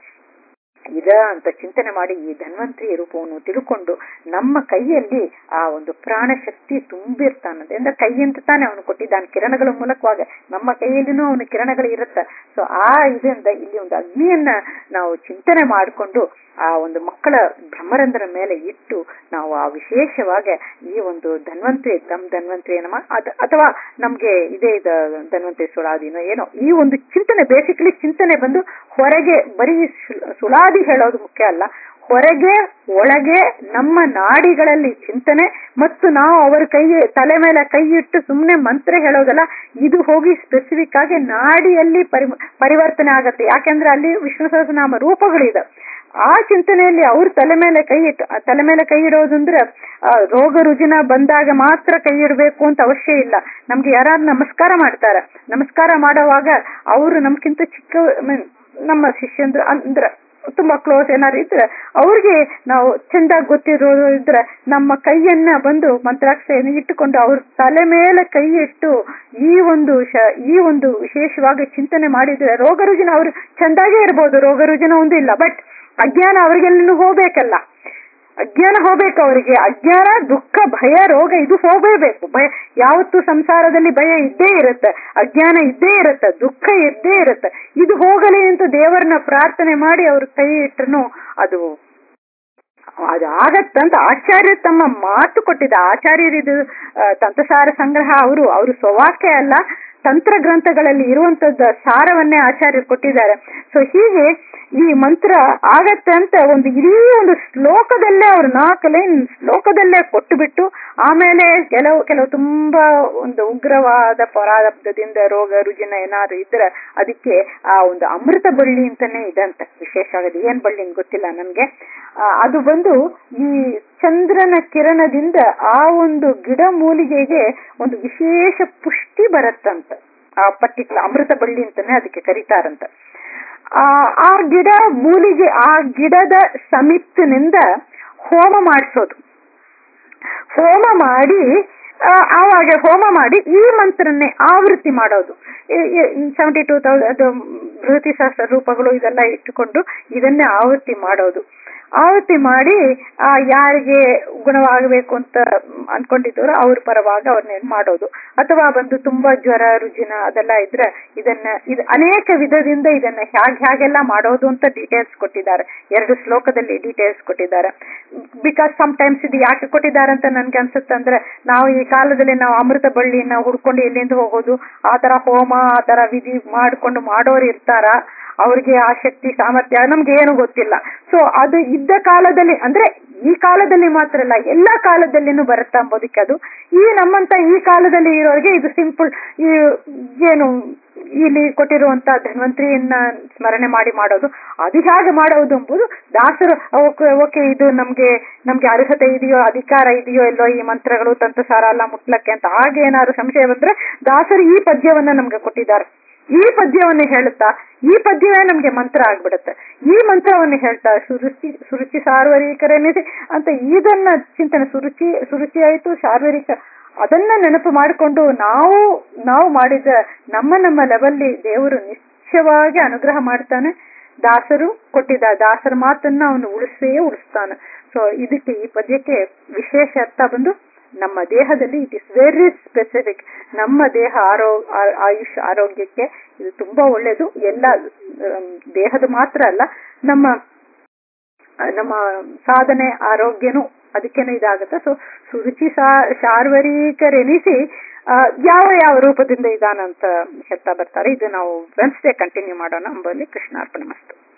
ಇದ ಅಂತ ಚಿಂತನೆ ಮಾಡಿ ಈ ಧನ್ವಂತರಿ ರೂಪವನ್ನು ತಿಳ್ಕೊಂಡು ನಮ್ಮ ಕೈಯಲ್ಲಿ ಆ ಒಂದು ಪ್ರಾಣ ಶಕ್ತಿ ತುಂಬಿರ್ತಾನಂತೆ ಅಂದ್ರೆ ಕೈಯಿಂದ ತಾನೇ ಅವನು ಕೊಟ್ಟಿದ್ದಾನೆ ಕಿರಣಗಳ ಮೂಲಕವಾಗ ನಮ್ಮ ಕೈಯಲ್ಲಿನೂ ಅವನ ಕಿರಣಗಳು ಇರುತ್ತೆ ಸೊ ಆ ಇದರಿಂದ ಇಲ್ಲಿ ಒಂದು ಅಗ್ನಿಯನ್ನ ನಾವು ಚಿಂತನೆ ಮಾಡಿಕೊಂಡು ಆ ಒಂದು ಮಕ್ಕಳ ಬ್ರಹ್ಮರಂಧ್ರ ಮೇಲೆ ಇಟ್ಟು ನಾವು ಆ ವಿಶೇಷವಾಗಿ ಈ ಒಂದು ಧನ್ವಂತರಿ ದಮ್ ಧನ್ವಂತರಿ ಏನಮ್ಮ ಅದ ಅಥವಾ ನಮ್ಗೆ ಇದೇ ಇದ ಧನ್ವಂತರಿ ಸುಳಾದಿನೋ ಏನೋ ಈ ಒಂದು ಚಿಂತನೆ ಬೇಸಿಕಲಿ ಚಿಂತನೆ ಬಂದು ಹೊರಗೆ ಬರೀ ಸುಲ್- ಸುಳಾದಿ ಹೇಳೋದು ಮುಖ್ಯ ಅಲ್ಲ ಹೊರಗೆ ಒಳಗೆ ನಮ್ಮ ನಾಡಿಗಳಲ್ಲಿ ಚಿಂತನೆ ಮತ್ತು ನಾವು ಅವರ ಕೈ ತಲೆ ಮೇಲೆ ಕೈ ಇಟ್ಟು ಸುಮ್ಮನೆ ಮಂತ್ರ ಹೇಳೋದಲ್ಲ ಇದು ಹೋಗಿ ಸ್ಪೆಸಿಫಿಕ್ ಆಗಿ ನಾಡಿಯಲ್ಲಿ ಪರಿ ಪರಿವರ್ತನೆ ಆಗತ್ತೆ ಯಾಕೆಂದ್ರೆ ಅಲ್ಲಿ ವಿಷ್ಣು ಸಹಸ್ರನಾಮ ರೂಪಗಳಿದೆ ಆ ಚಿಂತನೆಯಲ್ಲಿ ಅವ್ರ ತಲೆ ಮೇಲೆ ಕೈ ಇಟ್ಟು ಆ ತಲೆ ಮೇಲೆ ಕೈ ಇಡೋದಂದ್ರೆ ಆ, ರೋಗ ರುಜಿನ ಬಂದಾಗ ಮಾತ್ರ ಕೈ ಇಡಬೇಕು ಅಂತ ಅವಶ್ಯ ಇಲ್ಲ ನಮ್ಗೆ ಯಾರು ನಮಸ್ಕಾರ ಮಾಡ್ತಾರೆ ನಮಸ್ಕಾರ ಮಾಡುವಾಗ ಅವರು ನಮ್ಗಿಂತ ಚಿಕ್ಕ I mean, ನಮ್ಮ ಶಿಷ್ಯಂದ್ರ ಅಂದ್ರ ತುಂಬಾ ಕ್ಲೋಸ್ ಏನಾದ್ರು ಇದ್ರೆ ಅವ್ರಿಗೆ ನಾವು ಚಂದಾಗಿ ಗೊತ್ತಿರೋದು ಇದ್ರೆ ನಮ್ಮ ಕೈಯನ್ನ ಬಂದು ಮಂತ್ರಾಕ್ಷತೆಯನ್ನು ಇಟ್ಟುಕೊಂಡು ಅವ್ರ ತಲೆ ಮೇಲೆ ಕೈ ಇಟ್ಟು ಈ ಒಂದು ಶ- ಈ ಒಂದು ವಿಶೇಷವಾಗಿ ಚಿಂತನೆ ಮಾಡಿದ್ರೆ ರೋಗ ರುಜಿನ ಅವ್ರು ಚಂದಾಗೇ ಇರ್ಬೋದು ರೋಗ ರುಜಿನ ಒಂದು ಇಲ್ಲ ಬಟ್ ಅಜ್ಞಾನ ಅವ್ರಿಗೆಲ್ಲೂ ಹೋಗ್ಬೇಕಲ್ಲ ಅಜ್ಞಾನ ಹೋಗ್ಬೇಕು ಅವರಿಗೆ ಅಜ್ಞಾನ ದುಃಖ ಭಯ ರೋಗ ಇದು ಹೋಗಲೇಬೇಕು ಭಯ ಯಾವತ್ತು ಸಂಸಾರದಲ್ಲಿ ಭಯ ಇದ್ದೇ ಇರುತ್ತೆ ಅಜ್ಞಾನ ಇದ್ದೇ ಇರುತ್ತೆ ದುಃಖ ಇದ್ದೇ ಇರುತ್ತೆ ಇದು ಹೋಗಲಿ ಅಂತ ದೇವರನ್ನ ಪ್ರಾರ್ಥನೆ ಮಾಡಿ ಅವ್ರ ಕೈ ಇಟ್ರು ಅದು ಅದು ಆಗತ್ತಂತ ಆಚಾರ್ಯ ತಮ್ಮ ಮಾತು ಕೊಟ್ಟಿದ್ದ ಆಚಾರ್ಯರಿದು ಆ, ತಂತ್ರಸಾರ ಸಂಗ್ರಹ ಅವರು ಅವರು ಸ್ವವಾಕ್ಯ ಅಲ್ಲ ತಂತ್ರ ಗ್ರಂಥಗಳಲ್ಲಿ ಇರುವಂತದ್ದ ಸಾರವನ್ನೇ ಆಚಾರ್ಯರು ಕೊಟ್ಟಿದ್ದಾರೆ ಸೊ ಹೀಗೆ ಈ ಮಂತ್ರ ಆಗತ್ತೆ ಅಂತ ಒಂದು ಇಡೀ ಒಂದು ಶ್ಲೋಕದಲ್ಲೇ ಅವ್ರು ನಾಲ್ಕು ಲೈನ್ ಶ್ಲೋಕದಲ್ಲೇ ಕೊಟ್ಟು ಬಿಟ್ಟು ಆಮೇಲೆ ಕೆಲವು ಕೆಲವು ತುಂಬಾ ಒಂದು ಉಗ್ರವಾದ ಪರಾರಬ್ಧದಿಂದ ರೋಗ ರುಜಿನ ಏನಾದ್ರು ಇದ್ರೆ ಅದಕ್ಕೆ ಆ ಒಂದು ಅಮೃತ ಬಳ್ಳಿ ಅಂತಾನೆ ಇದಂತೆ ವಿಶೇಷವಾಗಿ ಏನ್ ಬಳ್ಳಿ ಅಂತ ಗೊತ್ತಿಲ್ಲ ನನ್ಗೆ ಆ, ಅದು ಬಂದು ಈ ಚಂದ್ರನ ಕಿರಣದಿಂದ ಆ ಒಂದು ಗಿಡ ಮೂಲಿಗೆಗೆ ಒಂದು ವಿಶೇಷ ಪುಷ್ಟಿ ಬರತ್ತಂತ ಆ ಪರ್ಟಿಕ್ಯುಲರ್ ಅಮೃತ ಬಳ್ಳಿ ಅಂತಾನೆ ಅದಕ್ಕೆ ಕರೀತಾರಂತ ಆ ಆ ಗಿಡ ಮೂಲಿಗೆ ಆ ಗಿಡದ ಸಮಿತ್ತಿನಿಂದ ಹೋಮ ಮಾಡಿಸೋದು ಹೋಮ ಮಾಡಿ ಆ, ಆವಾಗ ಹೋಮ ಮಾಡಿ ಈ ಮಂತ್ರನ್ನೇ ಆವೃತ್ತಿ ಮಾಡೋದು ಸೆವೆಂಟಿ ಟೂ ತೌಸಂಡ್ ಬೃಹತಿ ಶಾಸ್ತ್ರ ರೂಪಗಳು ಇದೆಲ್ಲ ಇಟ್ಟುಕೊಂಡು ಇದನ್ನೇ ಆವೃತ್ತಿ ಮಾಡೋದು ಆವೃತ್ತಿ ಮಾಡಿ ಆ ಯಾರಿಗೆ ಗುಣವಾಗಬೇಕು ಅಂತ ಅನ್ಕೊಂಡಿದ್ದವರು ಅವ್ರ ಪರವಾಗಿ ಅವ್ರನ್ನ ಮಾಡೋದು ಅಥವಾ ಬಂದು ತುಂಬಾ ಜ್ವರ ರುಜಿನ ಅದೆಲ್ಲ ಇದ್ರೆ ಇದನ್ನ ಇದು ಅನೇಕ ವಿಧದಿಂದ ಇದನ್ನ ಹ್ಯಾಗ್ ಹ್ಯಾಗೆಲ್ಲ ಮಾಡೋದು ಅಂತ ಡೀಟೇಲ್ಸ್ ಕೊಟ್ಟಿದ್ದಾರೆ ಎರಡು ಶ್ಲೋಕದಲ್ಲಿ ಡೀಟೇಲ್ಸ್ ಕೊಟ್ಟಿದ್ದಾರೆ ಬಿಕಾಸ್ ಸಮ್ ಟೈಮ್ಸ್ ಇದು ಯಾಕೆ ಕೊಟ್ಟಿದ್ದಾರೆ ಅಂತ ನನ್ಗೆ ಅನ್ಸುತ್ತೆ ಅಂದ್ರೆ ನಾವು ಈ ಕಾಲದಲ್ಲಿ ನಾವು ಅಮೃತ ಬಳ್ಳಿನ ಹುಡ್ಕೊಂಡು ಎಲ್ಲಿಂದ ಹೋಗೋದು ಆ ತರ ಹೋಮ ಆ ತರ ವಿಧಿ ಮಾಡ್ಕೊಂಡು ಮಾಡೋರು ಇರ್ತಾರ ಅವ್ರಿಗೆ ಆ ಶಕ್ತಿ ಸಾಮರ್ಥ್ಯ ನಮ್ಗೆ ಏನು ಗೊತ್ತಿಲ್ಲ ಸೊ ಅದು ಇದ್ದ ಕಾಲದಲ್ಲಿ ಅಂದ್ರೆ ಈ ಕಾಲದಲ್ಲಿ ಮಾತ್ರ ಅಲ್ಲ ಎಲ್ಲಾ ಕಾಲದಲ್ಲಿನೂ ಬರುತ್ತಾ ಅಂಬೋದಕ್ಕೆ ಅದು ಈ ನಮ್ಮಂತ ಈ ಕಾಲದಲ್ಲಿ ಇರೋರಿಗೆ ಇದು ಸಿಂಪಲ್ ಈ ಏನು ಇಲ್ಲಿ ಕೊಟ್ಟಿರುವಂತ ಧನ್ವಂತರಿಯನ್ನ ಸ್ಮರಣೆ ಮಾಡಿ ಮಾಡೋದು ಅದು ಹೇಗೆ ಮಾಡೋದು ಎಂಬುದು ದಾಸರು ಓಕೆ ಇದು ನಮ್ಗೆ ನಮ್ಗೆ ಅರ್ಹತೆ ಇದೆಯೋ ಅಧಿಕಾರ ಇದೆಯೋ ಎಲ್ಲೋ ಈ ಮಂತ್ರಗಳು ತಂತ್ರಸಾರ ಎಲ್ಲ ಮುಟ್ಲಕ್ಕೆ ಅಂತ ಹಾಗೆ ಏನಾದ್ರು ಸಂಶಯ ಬಂದ್ರೆ ದಾಸರು ಈ ಪದ್ಯವನ್ನ ನಮ್ಗೆ ಕೊಟ್ಟಿದ್ದಾರೆ ಈ ಪದ್ಯವನ್ನು ಹೇಳುತ್ತಾ ಈ ಪದ್ಯವೇ ನಮ್ಗೆ ಮಂತ್ರ ಆಗ್ಬಿಡುತ್ತೆ ಈ ಮಂತ್ರವನ್ನು ಹೇಳ್ತಾ ಸುರುಚಿ ಸುರುಚಿ ಸಾರ್ವರಿಕರೇನಿದೆ ಅಂತ ಇದನ್ನ ಚಿಂತನೆ ಸುರುಚಿ ಸುರುಚಿ ಆಯ್ತು ಸಾರ್ವರಿಕ ಅದನ್ನ ನೆನಪು ಮಾಡಿಕೊಂಡು ನಾವು ನಾವು ಮಾಡಿದ ನಮ್ಮ ನಮ್ಮ ಲೆವೆಲ್ಲಿ ದೇವರು ನಿಶ್ಚಯವಾಗಿ ಅನುಗ್ರಹ ಮಾಡ್ತಾನೆ ದಾಸರು ಕೊಟ್ಟಿದ್ದ ದಾಸರ ಮಾತನ್ನ ಅವನು ಉಳಿಸೇ ಉಳಿಸ್ತಾನೆ ಸೊ ಇದಕ್ಕೆ ಈ ಪದ್ಯಕ್ಕೆ ವಿಶೇಷ ಅರ್ಥ ಬಂದು ನಮ್ಮ ದೇಹದಲ್ಲಿ ಇಟ್ ಇಸ್ ವೆರಿ ಸ್ಪೆಸಿಫಿಕ್ ನಮ್ಮ ದೇಹ ಆರೋ ಆ- ಆಯುಷ್ ಆರೋಗ್ಯಕ್ಕೆ ಇದು ತುಂಬಾ ಒಳ್ಳೇದು ಎಲ್ಲ ಆಮ್, ದೇಹದ ಮಾತ್ರ ಅಲ್ಲ ನಮ್ಮ ನಮ್ಮ ಸಾಧನೆ ಆರೋಗ್ಯನೂ ಅದಕ್ಕೇನು ಇದಾಗುತ್ತೆ ಸೊ ಸುರುಚಿ ಸಾ ಶಾರ್ವರಿಕರೆನಿಸಿ ಆ, ಯಾವ ಯಾವ ರೂಪದಿಂದ ಇದಾನಂತ ಹೇಳ್ತಾ ಬರ್ತಾರೆ ಇದು ನಾವು ವೆನ್ಸ್ಡೇ ಕಂಟಿನ್ಯೂ ಮಾಡೋಣ ಅಂಬಲ್ಲಿ ಕೃಷ್ಣಾರ್ಪಣ ಮಸ್ತು